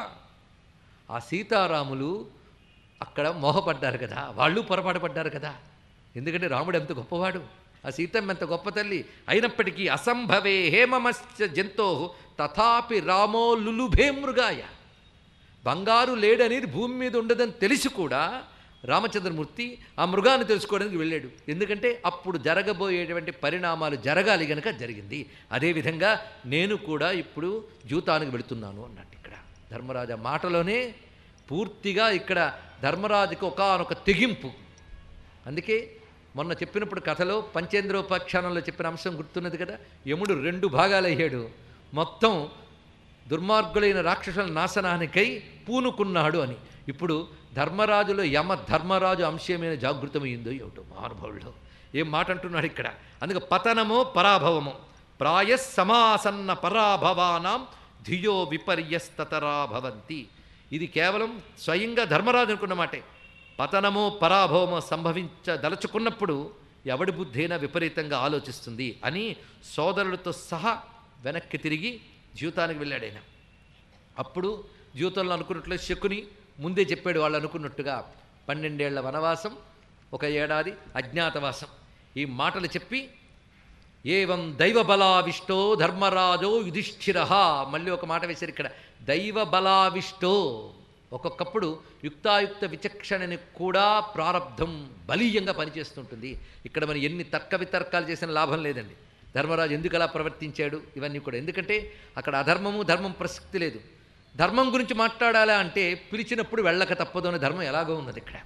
ఆ సీతారాములు అక్కడ మోహపడ్డారు కదా వాళ్ళు పొరపాటు పడ్డారు కదా ఎందుకంటే రాముడు ఎంత గొప్పవాడు ఆ సీతమ్మ ఎంత గొప్ప తల్లి అయినప్పటికీ అసంభవే హేమమస్య జంతో తథాపి రామో లులుభే మృగాయ బంగారు లేడనేది భూమి మీద ఉండదని తెలిసి కూడా రామచంద్రమూర్తి ఆ మృగాన్ని తెలుసుకోవడానికి వెళ్ళాడు ఎందుకంటే అప్పుడు జరగబోయేటువంటి పరిణామాలు జరగాలి గనక జరిగింది అదేవిధంగా నేను కూడా ఇప్పుడు జూతానికి వెళుతున్నాను అన్నట్టు ఇక్కడ ధర్మరాజ మాటలోనే పూర్తిగా ఇక్కడ ధర్మరాజుకి ఒకనొక తెగింపు అందుకే మొన్న చెప్పినప్పుడు కథలో పంచేంద్రోపాఖ్యానంలో చెప్పిన అంశం గుర్తున్నది కదా యముడు రెండు భాగాలయ్యాడు మొత్తం దుర్మార్గులైన రాక్షసుల నాశనానికై పూనుకున్నాడు అని ఇప్పుడు ధర్మరాజులో యమ ధర్మరాజు అంశమైన జాగృతమైందో ఏమిటో మహానుభావుల్లో ఏం మాట అంటున్నాడు ఇక్కడ అందుకే పతనమో పరాభవమో ప్రాయ సమాసన్న పరాభవానాం ధియో విపర్యస్తతరా భవంతి ఇది కేవలం స్వయంగా ధర్మరాజు అనుకున్న మాటే పతనమో పరాభవమో సంభవించదలుచుకున్నప్పుడు ఎవడి బుద్ధి అయినా విపరీతంగా ఆలోచిస్తుంది అని సోదరులతో సహా వెనక్కి తిరిగి జీవితానికి వెళ్ళాడు ఆయన అప్పుడు జీవితంలో అనుకున్నట్లు శకుని ముందే చెప్పాడు వాళ్ళు అనుకున్నట్టుగా పన్నెండేళ్ల వనవాసం ఒక ఏడాది అజ్ఞాతవాసం ఈ మాటలు చెప్పి ఏవం దైవబలావిష్టో ధర్మరాజో యుధిష్ఠిర మళ్ళీ ఒక మాట వేశారు ఇక్కడ దైవబలావిష్టో ఒక్కొక్కప్పుడు యుక్తాయుక్త విచక్షణని కూడా ప్రారంధం బలీయంగా పనిచేస్తుంటుంది ఇక్కడ మనం ఎన్ని తర్క వితర్కాలు చేసిన లాభం లేదండి ధర్మరాజు ఎందుకు అలా ప్రవర్తించాడు ఇవన్నీ కూడా ఎందుకంటే అక్కడ అధర్మము ధర్మం ప్రసక్తి లేదు ధర్మం గురించి మాట్లాడాలా అంటే పిలిచినప్పుడు వెళ్ళక తప్పదు అనే ధర్మం ఎలాగో ఉన్నది ఇక్కడ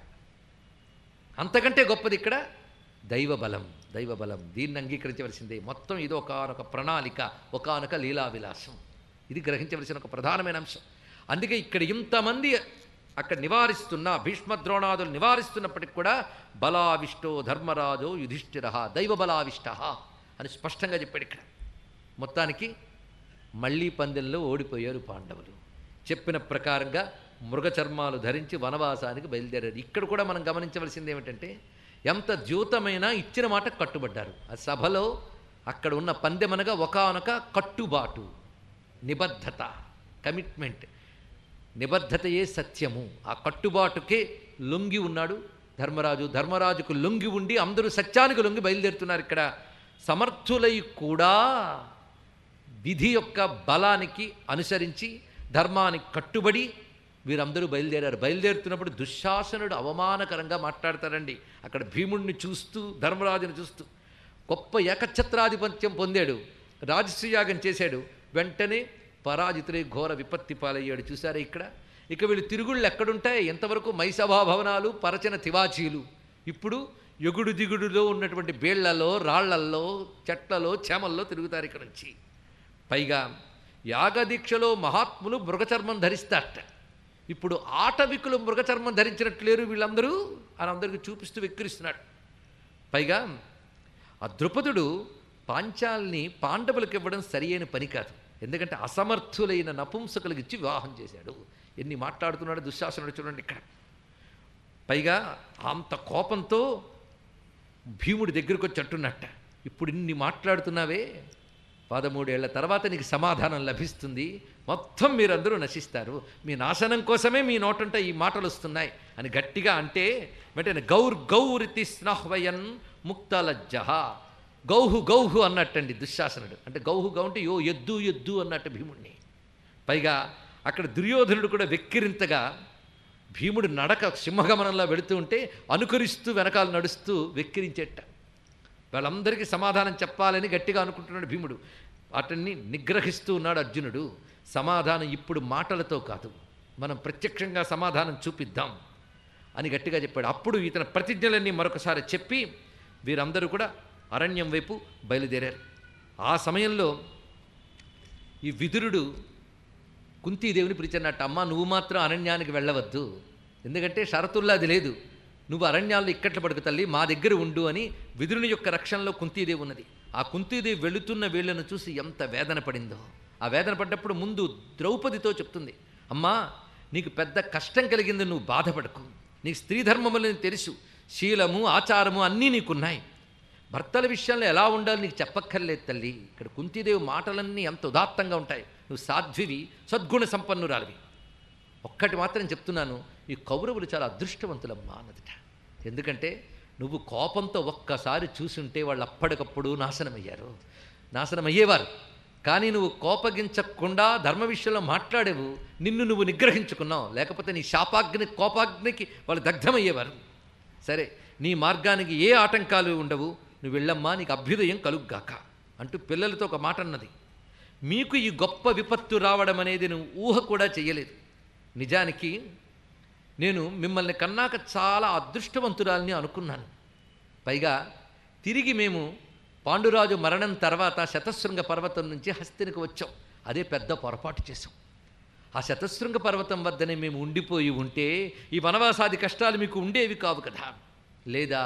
అంతకంటే గొప్పది ఇక్కడ దైవబలం దైవబలం దీన్ని అంగీకరించవలసిందే మొత్తం ఇది ఒకనొక ప్రణాళిక ఒకనొక లీలా విలాసం ఇది గ్రహించవలసిన ఒక ప్రధానమైన అంశం అందుకే ఇక్కడ ఇంతమంది అక్కడ నివారిస్తున్న భీష్మద్రోణాదులు నివారిస్తున్నప్పటికి కూడా బలావిష్టో ధర్మరాజో యుధిష్ఠిర దైవబలావిష్ట అని స్పష్టంగా చెప్పాడు ఇక్కడ మొత్తానికి మళ్ళీ పందెంలో ఓడిపోయారు పాండవులు చెప్పిన ప్రకారంగా మృగ చర్మాలు ధరించి వనవాసానికి బయలుదేరారు ఇక్కడ కూడా మనం గమనించవలసింది ఏమిటంటే ఎంత ద్యూతమైనా ఇచ్చిన మాట కట్టుబడ్డారు ఆ సభలో అక్కడ ఉన్న పందెమనగా ఒకానొక కట్టుబాటు నిబద్ధత కమిట్మెంట్ నిబద్ధతయే సత్యము ఆ కట్టుబాటుకే లొంగి ఉన్నాడు ధర్మరాజు ధర్మరాజుకు లొంగి ఉండి అందరూ సత్యానికి లొంగి బయలుదేరుతున్నారు ఇక్కడ సమర్థులై కూడా విధి యొక్క బలానికి అనుసరించి ధర్మానికి కట్టుబడి వీరందరూ బయలుదేరారు బయలుదేరుతున్నప్పుడు దుశ్శాసనుడు అవమానకరంగా మాట్లాడతారండి అక్కడ భీముడిని చూస్తూ ధర్మరాజుని చూస్తూ గొప్ప ఏకఛత్రాధిపత్యం పొందాడు రాజశ్రీయాగం చేశాడు వెంటనే పరాజితులై ఘోర విపత్తి పాలయ్యాడు చూసారా ఇక్కడ ఇక వీళ్ళు తిరుగుళ్ళు ఎక్కడుంటాయి ఎంతవరకు మైసభా భవనాలు పరచన తివాచీలు ఇప్పుడు ఎగుడు దిగుడులో ఉన్నటువంటి బేళ్లలో రాళ్లల్లో చెట్లలో చేమల్లో తిరుగుతారు ఇక్కడ నుంచి పైగా యాగదీక్షలో మహాత్ములు మృగచర్మం ధరిస్తారట ఇప్పుడు ఆటవికులు మృగచర్మం ధరించినట్లు లేరు వీళ్ళందరూ అని అందరికీ చూపిస్తూ వెక్కిరిస్తున్నాడు పైగా ఆ ద్రుపదుడు పాంచాల్ని పాండవులకు ఇవ్వడం సరి అయిన పని కాదు ఎందుకంటే అసమర్థులైన నపుంసకులకు ఇచ్చి వివాహం చేశాడు ఎన్ని మాట్లాడుతున్నాడు దుశ్శాసనుడు చూడండి ఇక్కడ పైగా అంత కోపంతో భీముడి దగ్గరకు వచ్చి అంటున్నట్ట ఇప్పుడు ఇన్ని మాట్లాడుతున్నావే పదమూడేళ్ల తర్వాత నీకు సమాధానం లభిస్తుంది మొత్తం మీరందరూ నశిస్తారు మీ నాశనం కోసమే మీ నోటంట ఈ మాటలు వస్తున్నాయి అని గట్టిగా అంటే వెంటనే గౌర్ గౌరితి స్నహ్వయన్ ముక్తలజ్జ గౌహు గౌహు అన్నట్టండి దుశ్శాసనుడు అంటే గౌహు గౌ అంటే యో ఎద్దు ఎద్దు అన్నట్టు భీముడిని పైగా అక్కడ దుర్యోధనుడు కూడా వెక్కిరింతగా భీముడు నడక సింహగమనంలో వెళుతూ ఉంటే అనుకరిస్తూ వెనకాల నడుస్తూ వెక్కిరించేట వాళ్ళందరికీ సమాధానం చెప్పాలని గట్టిగా అనుకుంటున్నాడు భీముడు వాటిని నిగ్రహిస్తూ ఉన్నాడు అర్జునుడు సమాధానం ఇప్పుడు మాటలతో కాదు మనం ప్రత్యక్షంగా సమాధానం చూపిద్దాం అని గట్టిగా చెప్పాడు అప్పుడు ఇతని ప్రతిజ్ఞలన్నీ మరొకసారి చెప్పి వీరందరూ కూడా అరణ్యం వైపు బయలుదేరారు ఆ సమయంలో ఈ విదురుడు కుంతీదేవిని పిలిచినట్టు అమ్మ నువ్వు మాత్రం అరణ్యానికి వెళ్ళవద్దు ఎందుకంటే షరతుల్లా అది లేదు నువ్వు అరణ్యాల్లో ఇక్కట్లు పడుకు తల్లి మా దగ్గర ఉండు అని విదురుని యొక్క రక్షణలో కుంతీదేవి ఉన్నది ఆ కుంతీదేవి వెళుతున్న వీళ్ళను చూసి ఎంత వేదన పడిందో ఆ వేదన పడ్డప్పుడు ముందు ద్రౌపదితో చెప్తుంది అమ్మా నీకు పెద్ద కష్టం కలిగింది నువ్వు బాధపడకు నీకు స్త్రీ ధర్మములని తెలుసు శీలము ఆచారము అన్నీ నీకున్నాయి భర్తల విషయంలో ఎలా ఉండాలో నీకు చెప్పక్కర్లేదు తల్లి ఇక్కడ కుంతీదేవి మాటలన్నీ ఎంత ఉదాత్తంగా ఉంటాయి నువ్వు సాధ్వివి సద్గుణ సంపన్నురాలివి ఒక్కటి మాత్రం చెప్తున్నాను ఈ కౌరవులు చాలా అదృష్టవంతులమ్మా అన్నదిట ఎందుకంటే నువ్వు కోపంతో ఒక్కసారి చూసుంటే వాళ్ళు అప్పటికప్పుడు నాశనమయ్యారు నాశనమయ్యేవారు కానీ నువ్వు కోపగించకుండా ధర్మ విషయంలో మాట్లాడేవు నిన్ను నువ్వు నిగ్రహించుకున్నావు లేకపోతే నీ శాపాగ్ని కోపాగ్నికి వాళ్ళు దగ్ధమయ్యేవారు సరే నీ మార్గానికి ఏ ఆటంకాలు ఉండవు నువ్వు వెళ్ళమ్మా నీకు అభ్యుదయం కలుగ్గాక అంటూ పిల్లలతో ఒక మాట అన్నది మీకు ఈ గొప్ప విపత్తు రావడం అనేది నువ్వు ఊహ కూడా చేయలేదు నిజానికి నేను మిమ్మల్ని కన్నాక చాలా అదృష్టవంతురాలని అనుకున్నాను పైగా తిరిగి మేము పాండురాజు మరణం తర్వాత శతశృంగ పర్వతం నుంచి హస్తినికి వచ్చాం అదే పెద్ద పొరపాటు చేశాం ఆ శతశృంగ పర్వతం వద్దనే మేము ఉండిపోయి ఉంటే ఈ వనవాసాది కష్టాలు మీకు ఉండేవి కావు కదా లేదా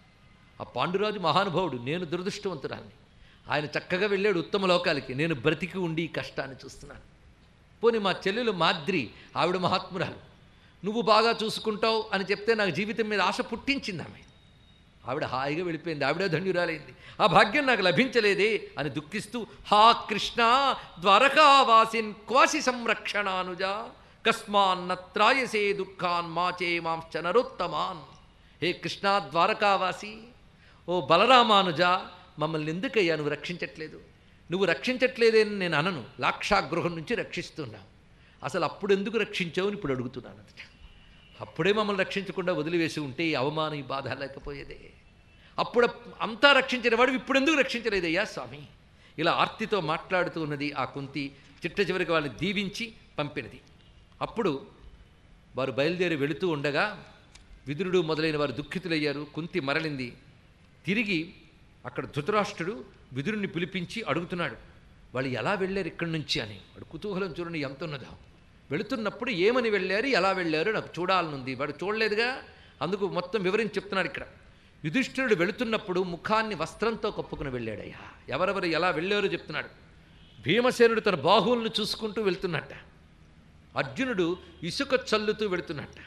ఆ పాండురాజు మహానుభావుడు నేను దురదృష్టవంతురాన్ని ఆయన చక్కగా వెళ్ళాడు ఉత్తమ లోకాలకి నేను బ్రతికి ఉండి ఈ కష్టాన్ని చూస్తున్నాను పోనీ మా చెల్లెలు మాద్రి ఆవిడ మహాత్మురాలు నువ్వు బాగా చూసుకుంటావు అని చెప్తే నాకు జీవితం మీద ఆశ పుట్టించింది ఆమె ఆవిడ హాయిగా వెళ్ళిపోయింది ఆవిడే ధన్యురాలైంది ఆ భాగ్యం నాకు లభించలేదే అని దుఃఖిస్తూ హా కృష్ణ ద్వారకావాసిన్ క్వాసి సంరక్షణానుజ కస్మాన్నత్రాయసే దుఃఖాన్ మాచే మాంశ్చ నరోత్తమాన్ హే కృష్ణ ద్వారకావాసి ఓ బలరామానుజ మమ్మల్ని ఎందుకయ్యా నువ్వు రక్షించట్లేదు నువ్వు రక్షించట్లేదని నేను అనను లాక్షాగృహం నుంచి రక్షిస్తున్నావు అసలు అప్పుడు ఎందుకు రక్షించావు అని ఇప్పుడు అడుగుతున్నాను అతట అప్పుడే మమ్మల్ని రక్షించకుండా వదిలివేసి ఉంటే ఈ అవమానం ఈ బాధ లేకపోయేదే అప్పుడు అంతా రక్షించిన వాడు ఇప్పుడు ఎందుకు రక్షించలేదయ్యా స్వామి ఇలా ఆర్తితో మాట్లాడుతూ ఉన్నది ఆ కుంతి చిట్ట చివరికి వాళ్ళని దీవించి పంపినది అప్పుడు వారు బయలుదేరి వెళుతూ ఉండగా విదురుడు మొదలైన వారు దుఃఖితులయ్యారు కుంతి మరలింది తిరిగి అక్కడ ధృతరాష్ట్రుడు విదురుని పిలిపించి అడుగుతున్నాడు వాళ్ళు ఎలా వెళ్ళారు ఇక్కడి నుంచి అని వాడు కుతూహలం చూడండి ఎంత ఉన్నదో వెళుతున్నప్పుడు ఏమని వెళ్ళారు ఎలా వెళ్ళారు నాకు చూడాలనుంది వాడు చూడలేదుగా అందుకు మొత్తం వివరించి చెప్తున్నాడు ఇక్కడ యుధిష్ఠిరుడు వెళుతున్నప్పుడు ముఖాన్ని వస్త్రంతో కప్పుకుని వెళ్ళాడయ్యా ఎవరెవరు ఎలా వెళ్ళారో చెప్తున్నాడు భీమసేనుడు తన బాహువులను చూసుకుంటూ వెళ్తున్నట్ట అర్జునుడు ఇసుక చల్లుతూ వెళుతున్నట్ట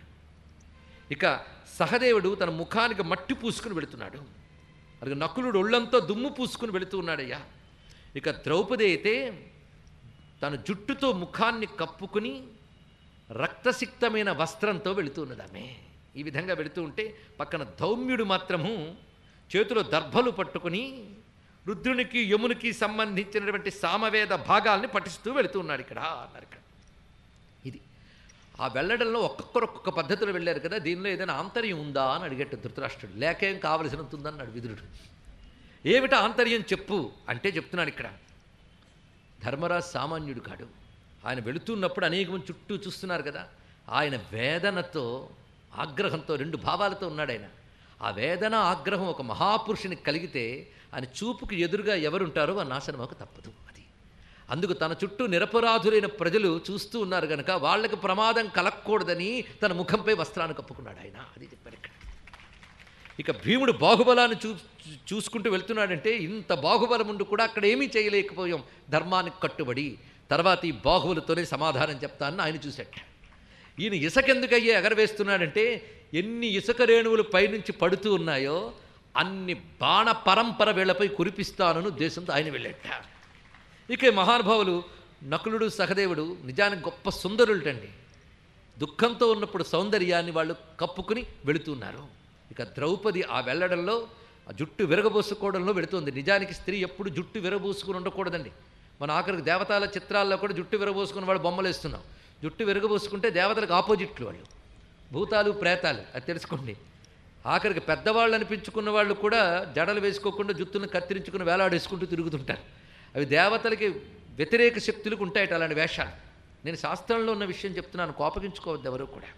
ఇక సహదేవుడు తన ముఖానికి మట్టి పూసుకుని వెళుతున్నాడు అలాగే నకులుడు ఒళ్ళంతా దుమ్ము పూసుకుని వెళుతూ ఉన్నాడయ్యా ఇక ద్రౌపది అయితే తన జుట్టుతో ముఖాన్ని కప్పుకుని రక్తసిక్తమైన వస్త్రంతో వెళుతున్నది ఆమె ఈ విధంగా వెళుతూ ఉంటే పక్కన ధౌమ్యుడు మాత్రము చేతిలో దర్భలు పట్టుకుని రుద్రునికి యమునికి సంబంధించినటువంటి సామవేద భాగాల్ని పఠిస్తూ వెళుతూ ఉన్నాడు ఇక్కడ అన్నారు ఇక్కడ ఇది ఆ వెళ్ళడంలో ఒక్కొక్కరు ఒక్కొక్క పద్ధతిలో వెళ్ళారు కదా దీనిలో ఏదైనా ఆంతర్యం ఉందా అని అడిగట్టు ధృతరాష్ట్రుడు లేకేం కావలసినంత ఉందన్నాడు విదురుడు ఏమిటా ఆంతర్యం చెప్పు అంటే చెప్తున్నాడు ఇక్కడ ధర్మరాజు సామాన్యుడు కాడు ఆయన వెళుతున్నప్పుడు అనేక మంది చుట్టూ చూస్తున్నారు కదా ఆయన వేదనతో ఆగ్రహంతో రెండు భావాలతో ఉన్నాడు ఆయన ఆ వేదన ఆగ్రహం ఒక మహాపురుషునికి కలిగితే ఆయన చూపుకు ఎదురుగా ఎవరుంటారో ఆ నాశనమకు తప్పదు అది అందుకు తన చుట్టూ నిరపరాధులైన ప్రజలు చూస్తూ ఉన్నారు కనుక వాళ్ళకి ప్రమాదం కలగకూడదని తన ముఖంపై వస్త్రాన్ని కప్పుకున్నాడు ఆయన అది చెప్పారు ఇక్కడ ఇక భీముడు బాహుబలాన్ని చూ చూసుకుంటూ వెళ్తున్నాడంటే ఇంత బాహుబలం ఉండి కూడా అక్కడ ఏమీ చేయలేకపోయాం ధర్మానికి కట్టుబడి తర్వాత ఈ బాహువులతోనే సమాధానం చెప్తానని ఆయన చూసేట ఈయన ఇసుకెందుకయ్యే ఎగరవేస్తున్నాడంటే ఎన్ని ఇసుక రేణువులు పైనుంచి పడుతూ ఉన్నాయో అన్ని బాణ పరంపర వీళ్లపై కురిపిస్తానను ఉద్దేశంతో ఆయన వెళ్ళేట ఇక ఈ మహానుభావులు నకులుడు సహదేవుడు నిజానికి గొప్ప సుందరులటండి దుఃఖంతో ఉన్నప్పుడు సౌందర్యాన్ని వాళ్ళు కప్పుకుని వెళుతున్నారు ఇక ద్రౌపది ఆ వెళ్ళడంలో ఆ జుట్టు విరగబోసుకోవడంలో వెళుతుంది నిజానికి స్త్రీ ఎప్పుడు జుట్టు విరబోసుకుని ఉండకూడదండి మన ఆఖరికి దేవతల చిత్రాల్లో కూడా జుట్టు విరబోసుకుని వాళ్ళు బొమ్మలు వేస్తున్నాం జుట్టు విరగబోసుకుంటే దేవతలకు ఆపోజిట్లు వాళ్ళు భూతాలు ప్రేతాలు అది తెలుసుకోండి ఆఖరికి పెద్దవాళ్ళు అనిపించుకున్న వాళ్ళు కూడా జడలు వేసుకోకుండా జుత్తును కత్తిరించుకుని వేలాడేసుకుంటూ తిరుగుతుంటారు అవి దేవతలకి వ్యతిరేక శక్తులకు ఉంటాయట అలాంటి వేషాలు నేను శాస్త్రంలో ఉన్న విషయం చెప్తున్నాను కోపగించుకోవద్దు ఎవరు కూడా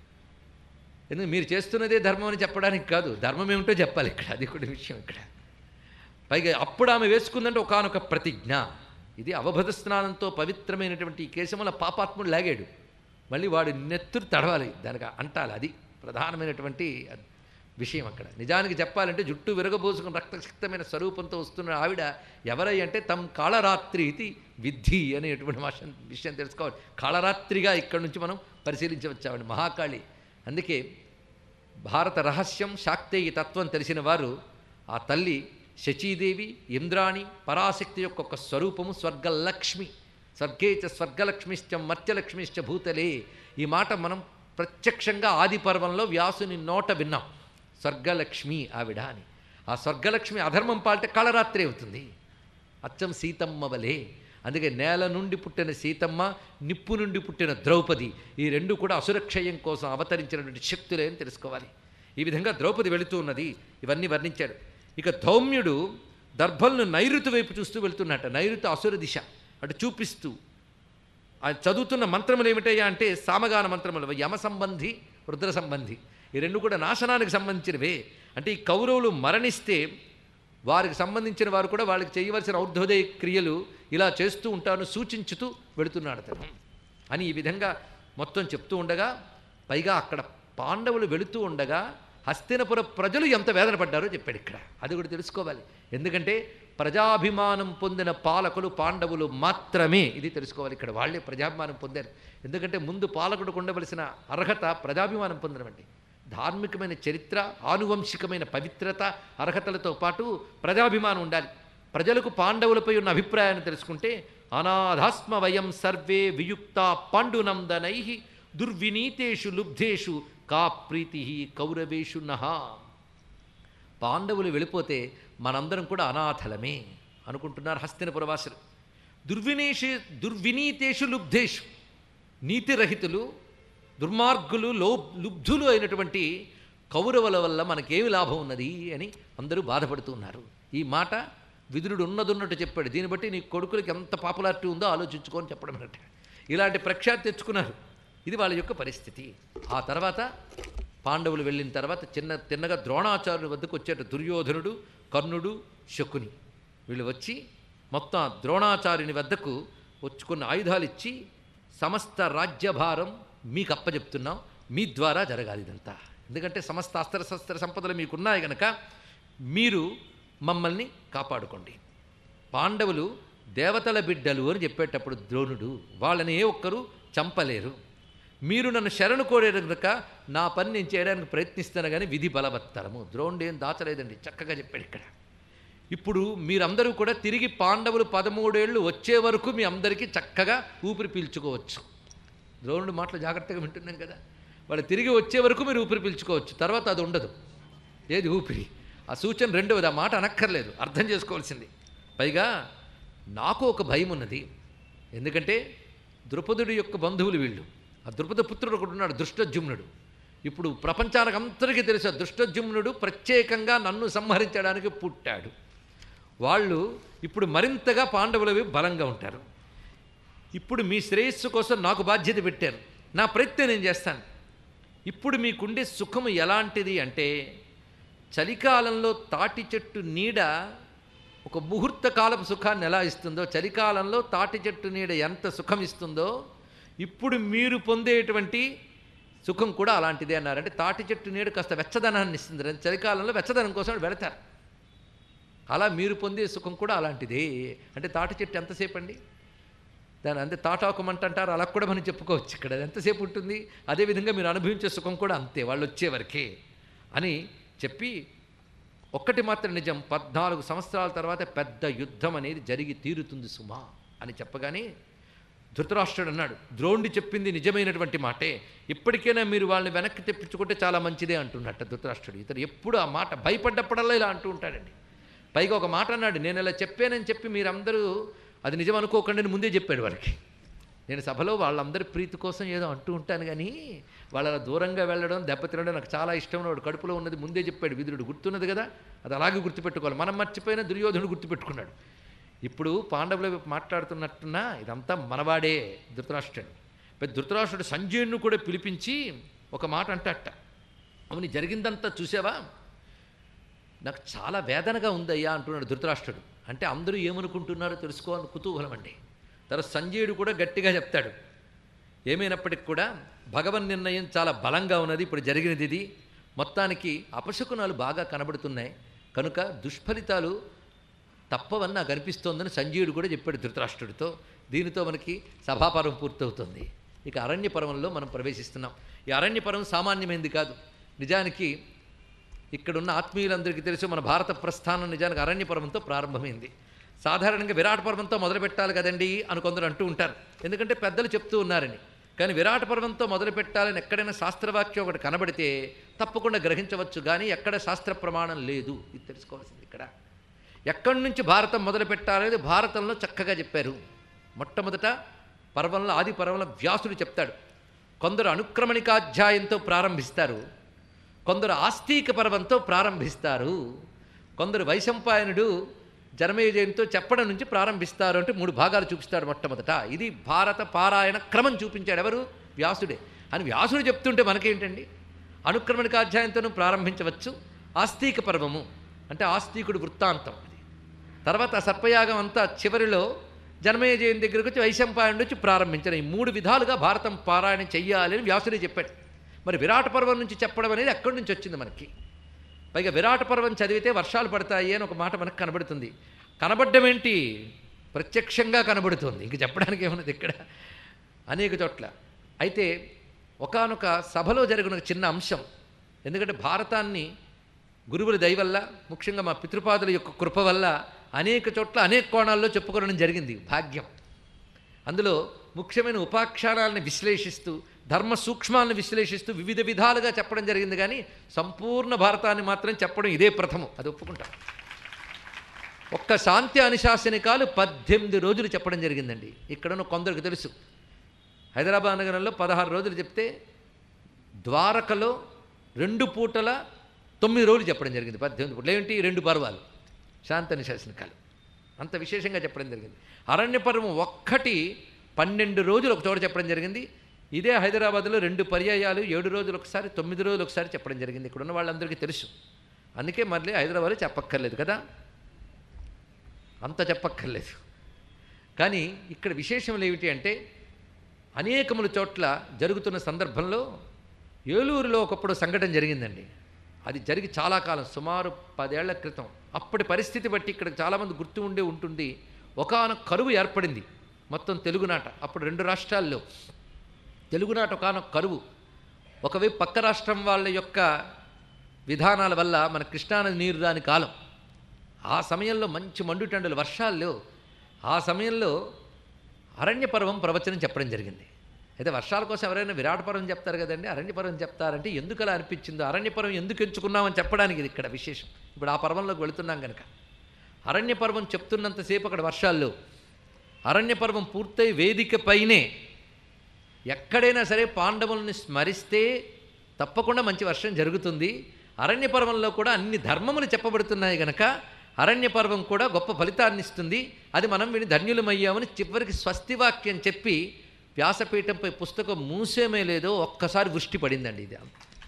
ఎందుకు మీరు చేస్తున్నదే ధర్మం అని చెప్పడానికి కాదు ధర్మం ఏమిటో చెప్పాలి ఇక్కడ అది కూడా విషయం ఇక్కడ పైగా అప్పుడు ఆమె వేసుకుందంటే ఒకనొక ప్రతిజ్ఞ ఇది అవభద స్నానంతో పవిత్రమైనటువంటి ఈ కేశముల పాపాత్ముడు లాగాడు మళ్ళీ వాడు నెత్తురు తడవాలి దానికి అంటాలి అది ప్రధానమైనటువంటి విషయం అక్కడ నిజానికి చెప్పాలంటే జుట్టు విరగబోసుకుని రక్తసిక్తమైన స్వరూపంతో వస్తున్న ఆవిడ ఎవరై అంటే తమ్ కాళరాత్రి ఇది విద్ధి అనేటువంటి మాట విషయం తెలుసుకోవాలి కాళరాత్రిగా ఇక్కడి నుంచి మనం పరిశీలించవచ్చామండి మహాకాళి అందుకే భారత రహస్యం శాక్తేయ తత్వం తెలిసిన వారు ఆ తల్లి శచీదేవి ఇంద్రాణి పరాశక్తి యొక్క ఒక స్వరూపము స్వర్గలక్ష్మి స్వర్గే చ స్వర్గలక్ష్మిశ్చ మర్త్యలక్ష్మిశ్చ భూతలే ఈ మాట మనం ప్రత్యక్షంగా ఆది పర్వంలో వ్యాసుని నోట విన్నాం స్వర్గలక్ష్మి ఆవిడ అని ఆ స్వర్గలక్ష్మి అధర్మం పాలితే కాళరాత్రి అవుతుంది అచ్చం సీతమ్మ వలే అందుకే నేల నుండి పుట్టిన సీతమ్మ నిప్పు నుండి పుట్టిన ద్రౌపది ఈ రెండు కూడా అసురక్షయం కోసం అవతరించినటువంటి శక్తులే అని తెలుసుకోవాలి ఈ విధంగా ద్రౌపది వెళుతూ ఉన్నది ఇవన్నీ వర్ణించాడు ఇక ధౌమ్యుడు దర్భలను నైరుతి వైపు చూస్తూ వెళ్తున్నట్ట నైరుతి అసుర దిశ అటు చూపిస్తూ ఆయన చదువుతున్న మంత్రములు ఏమిటయ్యా అంటే సామగాన మంత్రములు యమ సంబంధి రుద్ర సంబంధి ఈ రెండు కూడా నాశనానికి సంబంధించినవే అంటే ఈ కౌరవులు మరణిస్తే వారికి సంబంధించిన వారు కూడా వాళ్ళకి చేయవలసిన ఔర్ధోదయ క్రియలు ఇలా చేస్తూ ఉంటాను సూచించుతూ వెళుతున్నాడు అతను అని ఈ విధంగా మొత్తం చెప్తూ ఉండగా పైగా అక్కడ పాండవులు వెళుతూ ఉండగా హస్తినపుర ప్రజలు ఎంత వేదన పడ్డారో చెప్పాడు ఇక్కడ అది కూడా తెలుసుకోవాలి ఎందుకంటే ప్రజాభిమానం పొందిన పాలకులు పాండవులు మాత్రమే ఇది తెలుసుకోవాలి ఇక్కడ వాళ్ళే ప్రజాభిమానం పొందారు ఎందుకంటే ముందు పాలకుడికి ఉండవలసిన అర్హత ప్రజాభిమానం పొందడం అండి ధార్మికమైన చరిత్ర ఆనువంశికమైన పవిత్రత అర్హతలతో పాటు ప్రజాభిమానం ఉండాలి ప్రజలకు పాండవులపై ఉన్న అభిప్రాయాన్ని తెలుసుకుంటే అనాథాస్మ వయం సర్వే వియుక్త పాండునందనై దుర్వినీతేషు లుబ్ధేషు కా ప్రీతి కౌరవేషు నహ పాండవులు వెళ్ళిపోతే మనందరం కూడా అనాథలమే అనుకుంటున్నారు హస్తినపురవాసులు దుర్వినేషు దుర్వినీతేషు లుబ్ధేషు నీతిరహితులు దుర్మార్గులు లో లుబ్ధులు అయినటువంటి కౌరవుల వల్ల మనకేమి లాభం ఉన్నది అని అందరూ బాధపడుతూ ఉన్నారు ఈ మాట విదురుడు ఉన్నదున్నట్టు చెప్పాడు దీన్ని బట్టి నీ కొడుకులకి ఎంత పాపులారిటీ ఉందో ఆలోచించుకొని చెప్పడం అన్నట్టు ఇలాంటి ప్రఖ్యాతి తెచ్చుకున్నారు ఇది వాళ్ళ యొక్క పరిస్థితి ఆ తర్వాత పాండవులు వెళ్ళిన తర్వాత చిన్న తిన్నగా ద్రోణాచార్యుని వద్దకు వచ్చేట దుర్యోధనుడు కర్ణుడు శకుని వీళ్ళు వచ్చి మొత్తం ఆ ద్రోణాచార్యుని వద్దకు వచ్చుకున్న ఆయుధాలు ఇచ్చి సమస్త రాజ్యభారం మీకు అప్పచెప్తున్నాం మీ ద్వారా జరగాలి ఇదంతా ఎందుకంటే సమస్త అస్త్రశస్త్ర సంపదలు మీకున్నాయి గనక మీరు మమ్మల్ని కాపాడుకోండి పాండవులు దేవతల బిడ్డలు అని చెప్పేటప్పుడు ద్రోణుడు వాళ్ళని ఏ ఒక్కరూ చంపలేరు మీరు నన్ను శరణు కోరేరు కనుక నా పని నేను చేయడానికి ప్రయత్నిస్తాను కానీ విధి బలవత్తరము ద్రోణుడు ఏం దాచలేదండి చక్కగా చెప్పాడు ఇక్కడ ఇప్పుడు మీరందరూ కూడా తిరిగి పాండవులు పదమూడేళ్ళు వచ్చే వరకు మీ అందరికీ చక్కగా ఊపిరి పీల్చుకోవచ్చు ద్రోణుడు మాటలు జాగ్రత్తగా వింటున్నాం కదా వాళ్ళు తిరిగి వచ్చే వరకు మీరు ఊపిరి పీల్చుకోవచ్చు తర్వాత అది ఉండదు ఏది ఊపిరి ఆ సూచన రెండవది ఆ మాట అనక్కర్లేదు అర్థం చేసుకోవాల్సింది పైగా నాకు ఒక భయం ఉన్నది ఎందుకంటే ద్రుపదుడి యొక్క బంధువులు వీళ్ళు ఆ ద్రుపద పుత్రుడు ఒకడు ఉన్నాడు దృష్టజుమ్నుడు ఇప్పుడు ప్రపంచానికి అందరికీ తెలుసు ఆ దృష్టజుమ్నుడు ప్రత్యేకంగా నన్ను సంహరించడానికి పుట్టాడు వాళ్ళు ఇప్పుడు మరింతగా పాండవులవి బలంగా ఉంటారు ఇప్పుడు మీ శ్రేయస్సు కోసం నాకు బాధ్యత పెట్టారు నా ప్రయత్నం నేను చేస్తాను ఇప్పుడు మీకుండే సుఖము ఎలాంటిది అంటే చలికాలంలో తాటి చెట్టు నీడ ఒక ముహూర్త కాలపు సుఖాన్ని ఎలా ఇస్తుందో చలికాలంలో తాటి చెట్టు నీడ ఎంత సుఖం ఇస్తుందో ఇప్పుడు మీరు పొందేటువంటి సుఖం కూడా అలాంటిదే అన్నారంటే తాటి చెట్టు నీడ కాస్త వెచ్చదనాన్ని ఇస్తుంది చలికాలంలో వెచ్చదనం కోసం వెళతారు అలా మీరు పొందే సుఖం కూడా అలాంటిదే అంటే తాటి చెట్టు ఎంతసేపు అండి దాని అంతే తాటాకుమంట అంటారు అలా కూడా మనం చెప్పుకోవచ్చు ఇక్కడ అది ఎంతసేపు ఉంటుంది అదేవిధంగా మీరు అనుభవించే సుఖం కూడా అంతే వాళ్ళు వచ్చే వరకే అని చెప్పి ఒక్కటి మాత్రం నిజం పద్నాలుగు సంవత్సరాల తర్వాత పెద్ద యుద్ధం అనేది జరిగి తీరుతుంది సుమా అని చెప్పగానే ధృతరాష్ట్రుడు అన్నాడు ద్రోణుడి చెప్పింది నిజమైనటువంటి మాటే ఇప్పటికైనా మీరు వాళ్ళని వెనక్కి తెప్పించుకుంటే చాలా మంచిదే అంటున్నట్ట ధృతరాష్ట్రుడు ఇతను ఎప్పుడు ఆ మాట భయపడ్డప్పుడల్లా ఇలా అంటూ ఉంటాడండి పైగా ఒక మాట అన్నాడు నేను ఇలా చెప్పానని చెప్పి మీరందరూ అది నిజం అనుకోకండి అని ముందే చెప్పాడు వారికి నేను సభలో వాళ్ళందరి ప్రీతి కోసం ఏదో అంటూ ఉంటాను కానీ వాళ్ళ అలా దూరంగా వెళ్ళడం దెబ్బతినడం నాకు చాలా ఇష్టం వాడు కడుపులో ఉన్నది ముందే చెప్పాడు విదురుడు గుర్తున్నది కదా అది అలాగే గుర్తుపెట్టుకోవాలి మనం మర్చిపోయిన దుర్యోధనుడు గుర్తుపెట్టుకున్నాడు ఇప్పుడు పాండవుల వైపు మాట్లాడుతున్నట్టున్నా ఇదంతా మనవాడే ధృతరాష్ట్రుడు పెద్ద ధృతరాష్ట్రుడు సంజయుడిని కూడా పిలిపించి ఒక మాట అంటట అవును జరిగిందంతా చూసావా నాకు చాలా వేదనగా ఉందయ్యా అంటున్నాడు ధృతరాష్ట్రుడు అంటే అందరూ ఏమనుకుంటున్నారో తెలుసుకోవాలని కుతూహలం అండి తర్వాత సంజయుడు కూడా గట్టిగా చెప్తాడు ఏమైనప్పటికి కూడా భగవన్ నిర్ణయం చాలా బలంగా ఉన్నది ఇప్పుడు జరిగినది ఇది మొత్తానికి అపశకునాలు బాగా కనబడుతున్నాయి కనుక దుష్ఫలితాలు తప్పవని నాకు అనిపిస్తోందని సంజయుడు కూడా చెప్పాడు ధృతరాష్ట్రుడితో దీనితో మనకి సభాపర్వం పూర్తవుతుంది ఇక అరణ్య పర్వంలో మనం ప్రవేశిస్తున్నాం ఈ అరణ్య పర్వం సామాన్యమైనది కాదు నిజానికి ఇక్కడున్న ఆత్మీయులందరికీ తెలుసు మన భారత ప్రస్థానం నిజానికి అరణ్య పర్వంతో ప్రారంభమైంది సాధారణంగా విరాట పర్వంతో మొదలు పెట్టాలి కదండి అని కొందరు అంటూ ఉంటారు ఎందుకంటే పెద్దలు చెప్తూ ఉన్నారని కానీ విరాట పర్వంతో మొదలు పెట్టాలని ఎక్కడైనా శాస్త్రవాక్యం ఒకటి కనబడితే తప్పకుండా గ్రహించవచ్చు కానీ ఎక్కడ శాస్త్ర ప్రమాణం లేదు ఇది తెలుసుకోవాల్సింది ఇక్కడ ఎక్కడి నుంచి భారతం మొదలు పెట్టాలనేది భారతంలో చక్కగా చెప్పారు మొట్టమొదట పర్వంలో ఆది పర్వంలో వ్యాసుడు చెప్తాడు కొందరు అనుక్రమణికాధ్యాయంతో ప్రారంభిస్తారు కొందరు ఆస్తిక పర్వంతో ప్రారంభిస్తారు కొందరు వైశంపాయనుడు జనమేజయంతో చెప్పడం నుంచి ప్రారంభిస్తారు అంటే మూడు భాగాలు చూపిస్తాడు మొట్టమొదట ఇది భారత పారాయణ క్రమం చూపించాడు ఎవరు వ్యాసుడే అని వ్యాసుడు చెప్తుంటే మనకేంటండి అనుక్రమణికాధ్యాయంతోనూ ప్రారంభించవచ్చు ఆస్తిక పర్వము అంటే ఆస్తికుడు వృత్తాంతం అది తర్వాత ఆ సర్పయాగం అంతా చివరిలో జనమేజయం దగ్గరకు వచ్చి వైశంపాయనుడు వచ్చి ప్రారంభించిన ఈ మూడు విధాలుగా భారతం పారాయణ చెయ్యాలి అని వ్యాసుడే చెప్పాడు మరి విరాట పర్వం నుంచి చెప్పడం అనేది ఎక్కడి నుంచి వచ్చింది మనకి పైగా విరాట పర్వం చదివితే వర్షాలు పడతాయి అని ఒక మాట మనకు కనబడుతుంది కనబడ్డం ఏంటి ప్రత్యక్షంగా కనబడుతుంది ఇంక చెప్పడానికి ఏమన్నది ఇక్కడ అనేక చోట్ల అయితే ఒకానొక సభలో జరిగిన ఒక చిన్న అంశం ఎందుకంటే భారతాన్ని గురువుల దయ వల్ల ముఖ్యంగా మా పితృపాదుల యొక్క కృప వల్ల అనేక చోట్ల అనేక కోణాల్లో చెప్పుకోవడం జరిగింది భాగ్యం అందులో ముఖ్యమైన ఉపాఖ్యానాలను విశ్లేషిస్తూ ధర్మ సూక్ష్మాలను విశ్లేషిస్తూ వివిధ విధాలుగా చెప్పడం జరిగింది కానీ సంపూర్ణ భారతాన్ని మాత్రం చెప్పడం ఇదే ప్రథమం అది ఒప్పుకుంటాం ఒక్క శాంతి అనుశాసనికాలు పద్దెనిమిది రోజులు చెప్పడం జరిగిందండి ఇక్కడున్న కొందరికి తెలుసు హైదరాబాద్ నగరంలో పదహారు రోజులు చెప్తే ద్వారకలో రెండు పూటల తొమ్మిది రోజులు చెప్పడం జరిగింది పద్దెనిమిది పూటలు ఏమిటి రెండు పర్వాలు శాంతి అనుశాసనికాలు అంత విశేషంగా చెప్పడం జరిగింది అరణ్య పర్వం ఒక్కటి పన్నెండు రోజులు ఒక చోట చెప్పడం జరిగింది ఇదే హైదరాబాద్లో రెండు పర్యాయాలు ఏడు రోజులు ఒకసారి తొమ్మిది రోజులు ఒకసారి చెప్పడం జరిగింది ఇక్కడ ఉన్న వాళ్ళందరికీ తెలుసు అందుకే మళ్ళీ హైదరాబాద్లో చెప్పక్కర్లేదు కదా అంత చెప్పక్కర్లేదు కానీ ఇక్కడ విశేషములు ఏమిటి అంటే అనేకముల చోట్ల జరుగుతున్న సందర్భంలో ఏలూరులో ఒకప్పుడు సంఘటన జరిగిందండి అది జరిగి చాలా కాలం సుమారు పదేళ్ల క్రితం అప్పటి పరిస్థితి బట్టి ఇక్కడ చాలామంది గుర్తు ఉండే ఉంటుంది ఒకనొక కరువు ఏర్పడింది మొత్తం తెలుగునాట అప్పుడు రెండు రాష్ట్రాల్లో తెలుగునాట ఒకనొక కరువు ఒకవైపు పక్క రాష్ట్రం వాళ్ళ యొక్క విధానాల వల్ల మన కృష్ణానది నీరు రాని కాలం ఆ సమయంలో మంచి మండుటండుల వర్షాల్లో ఆ సమయంలో అరణ్య పర్వం ప్రవచనం చెప్పడం జరిగింది అయితే వర్షాల కోసం ఎవరైనా విరాట పర్వం చెప్తారు కదండి అరణ్య పర్వం చెప్తారంటే ఎందుకు అలా అనిపించిందో అరణ్య పర్వం ఎందుకు ఎంచుకున్నామని చెప్పడానికి ఇది ఇక్కడ విశేషం ఇప్పుడు ఆ పర్వంలోకి వెళుతున్నాం కనుక అరణ్య పర్వం చెప్తున్నంతసేపు అక్కడ వర్షాల్లో అరణ్య పర్వం పూర్తయి వేదిక పైనే ఎక్కడైనా సరే పాండవుల్ని స్మరిస్తే తప్పకుండా మంచి వర్షం జరుగుతుంది అరణ్య పర్వంలో కూడా అన్ని ధర్మములు చెప్పబడుతున్నాయి గనక అరణ్య పర్వం కూడా గొప్ప ఫలితాన్ని ఇస్తుంది అది మనం విని ధన్యులమయ్యామని చివరికి స్వస్తివాక్యం చెప్పి వ్యాసపీఠంపై పుస్తకం మూసేమే లేదో ఒక్కసారి వృష్టి పడిందండి ఇది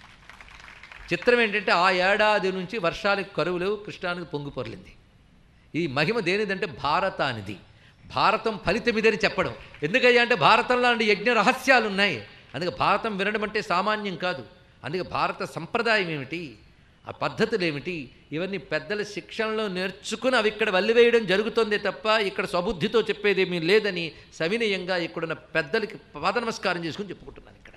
చిత్రం ఏంటంటే ఆ ఏడాది నుంచి వర్షాలకు కరువులు కృష్ణానికి పొంగి పొర్లింది ఈ మహిమ దేనిదంటే భారతానిది భారతం ఫలితం ఇదని చెప్పడం ఎందుకయ్యా అంటే భారతం లాంటి యజ్ఞ రహస్యాలు ఉన్నాయి అందుకే భారతం వినడం అంటే సామాన్యం కాదు అందుకే భారత సంప్రదాయం ఏమిటి ఆ పద్ధతులు ఏమిటి ఇవన్నీ పెద్దల శిక్షణలో నేర్చుకుని అవి ఇక్కడ వల్లివేయడం జరుగుతుందే తప్ప ఇక్కడ స్వబుద్ధితో చెప్పేదేమీ లేదని సవినయంగా ఇక్కడున్న పెద్దలకి పాద నమస్కారం చేసుకుని చెప్పుకుంటున్నాను ఇక్కడ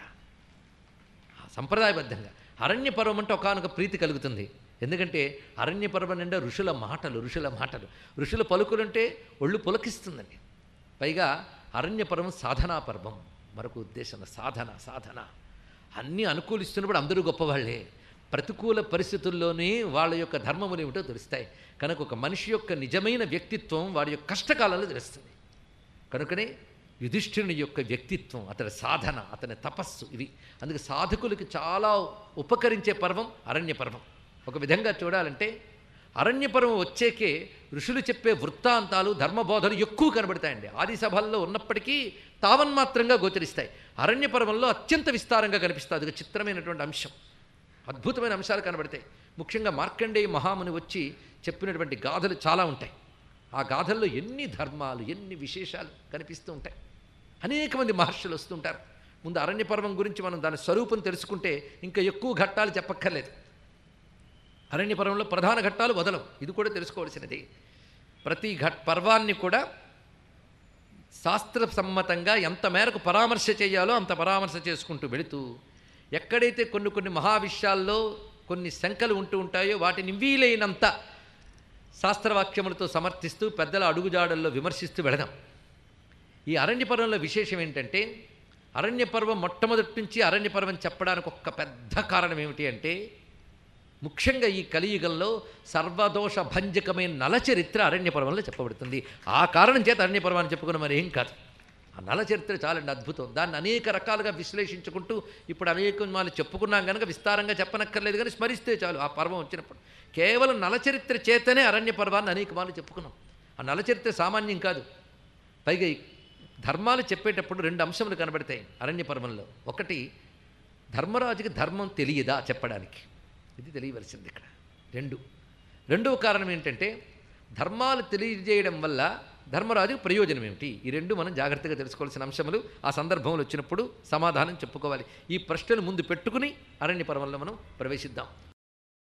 ఆ సంప్రదాయబద్ధంగా అరణ్య పర్వం అంటే ఒకనొక ప్రీతి కలుగుతుంది ఎందుకంటే అరణ్య పర్వం నిండా ఋషుల మాటలు ఋషుల మాటలు ఋషుల పలుకులంటే ఒళ్ళు పులకిస్తుందండి పైగా అరణ్య పర్వం సాధనా పర్వం మరొక ఉద్దేశం సాధన సాధన అన్నీ అనుకూలిస్తున్నప్పుడు అందరూ గొప్పవాళ్లే ప్రతికూల పరిస్థితుల్లోనే వాళ్ళ యొక్క ధర్మములు ఏమిటో తెలుస్తాయి కనుక ఒక మనిషి యొక్క నిజమైన వ్యక్తిత్వం వాడి యొక్క కష్టకాలంలో తెలుస్తుంది కనుకనే యుధిష్ఠిరుని యొక్క వ్యక్తిత్వం అతని సాధన అతని తపస్సు ఇవి అందుకే సాధకులకి చాలా ఉపకరించే పర్వం అరణ్య పర్వం ఒక విధంగా చూడాలంటే అరణ్య పర్వం వచ్చేకే ఋషులు చెప్పే వృత్తాంతాలు ధర్మబోధలు ఎక్కువ కనబడతాయండి ఆది సభల్లో ఉన్నప్పటికీ తావన్మాత్రంగా గోచరిస్తాయి అరణ్య పర్వంలో అత్యంత విస్తారంగా కనిపిస్తుంది అది చిత్రమైనటువంటి అంశం అద్భుతమైన అంశాలు కనబడతాయి ముఖ్యంగా మార్కండేయ మహాముని వచ్చి చెప్పినటువంటి గాథలు చాలా ఉంటాయి ఆ గాథల్లో ఎన్ని ధర్మాలు ఎన్ని విశేషాలు కనిపిస్తూ ఉంటాయి అనేక మంది మహర్షులు వస్తుంటారు ముందు అరణ్య పర్వం గురించి మనం దాని స్వరూపం తెలుసుకుంటే ఇంకా ఎక్కువ ఘట్టాలు చెప్పక్కర్లేదు అరణ్య పర్వంలో ప్రధాన ఘట్టాలు వదలం ఇది కూడా తెలుసుకోవాల్సినది ప్రతి ఘట్ పర్వాన్ని కూడా శాస్త్ర సమ్మతంగా ఎంత మేరకు పరామర్శ చేయాలో అంత పరామర్శ చేసుకుంటూ వెళుతూ ఎక్కడైతే కొన్ని కొన్ని మహావిషయాల్లో కొన్ని శంకలు ఉంటూ ఉంటాయో వాటిని వీలైనంత శాస్త్రవాక్యములతో సమర్థిస్తూ పెద్దల అడుగుజాడల్లో విమర్శిస్తూ వెళదాం ఈ అరణ్య పర్వంలో విశేషం ఏంటంటే అరణ్య పర్వం మొట్టమొదటి నుంచి అరణ్య పర్వం చెప్పడానికి ఒక్క పెద్ద కారణం ఏమిటి అంటే ముఖ్యంగా ఈ కలియుగంలో సర్వదోష భంజకమైన నల చరిత్ర అరణ్య పర్వంలో చెప్పబడుతుంది ఆ కారణం చేత అరణ్య పర్వాన్ని చెప్పుకున్న మరి ఏం కాదు ఆ నల చరిత్ర చాలండి అద్భుతం దాన్ని అనేక రకాలుగా విశ్లేషించుకుంటూ ఇప్పుడు అనేక మనం చెప్పుకున్నాం కనుక విస్తారంగా చెప్పనక్కర్లేదు కానీ స్మరిస్తే చాలు ఆ పర్వం వచ్చినప్పుడు కేవలం నల చరిత్ర చేతనే అరణ్య పర్వాన్ని అనేక మార్లు చెప్పుకున్నాం ఆ నల చరిత్ర సామాన్యం కాదు పైగా ఈ ధర్మాలు చెప్పేటప్పుడు రెండు అంశములు కనబడతాయి అరణ్య పర్వంలో ఒకటి ధర్మరాజుకి ధర్మం తెలియదా చెప్పడానికి ఇది తెలియవలసింది ఇక్కడ రెండు రెండవ కారణం ఏంటంటే ధర్మాలు తెలియజేయడం వల్ల ధర్మరాజుకు ప్రయోజనం ఏమిటి ఈ రెండు మనం జాగ్రత్తగా తెలుసుకోవాల్సిన అంశములు ఆ సందర్భంలో వచ్చినప్పుడు సమాధానం చెప్పుకోవాలి ఈ ప్రశ్నలు ముందు పెట్టుకుని అరణ్య పర్వంలో మనం ప్రవేశిద్దాం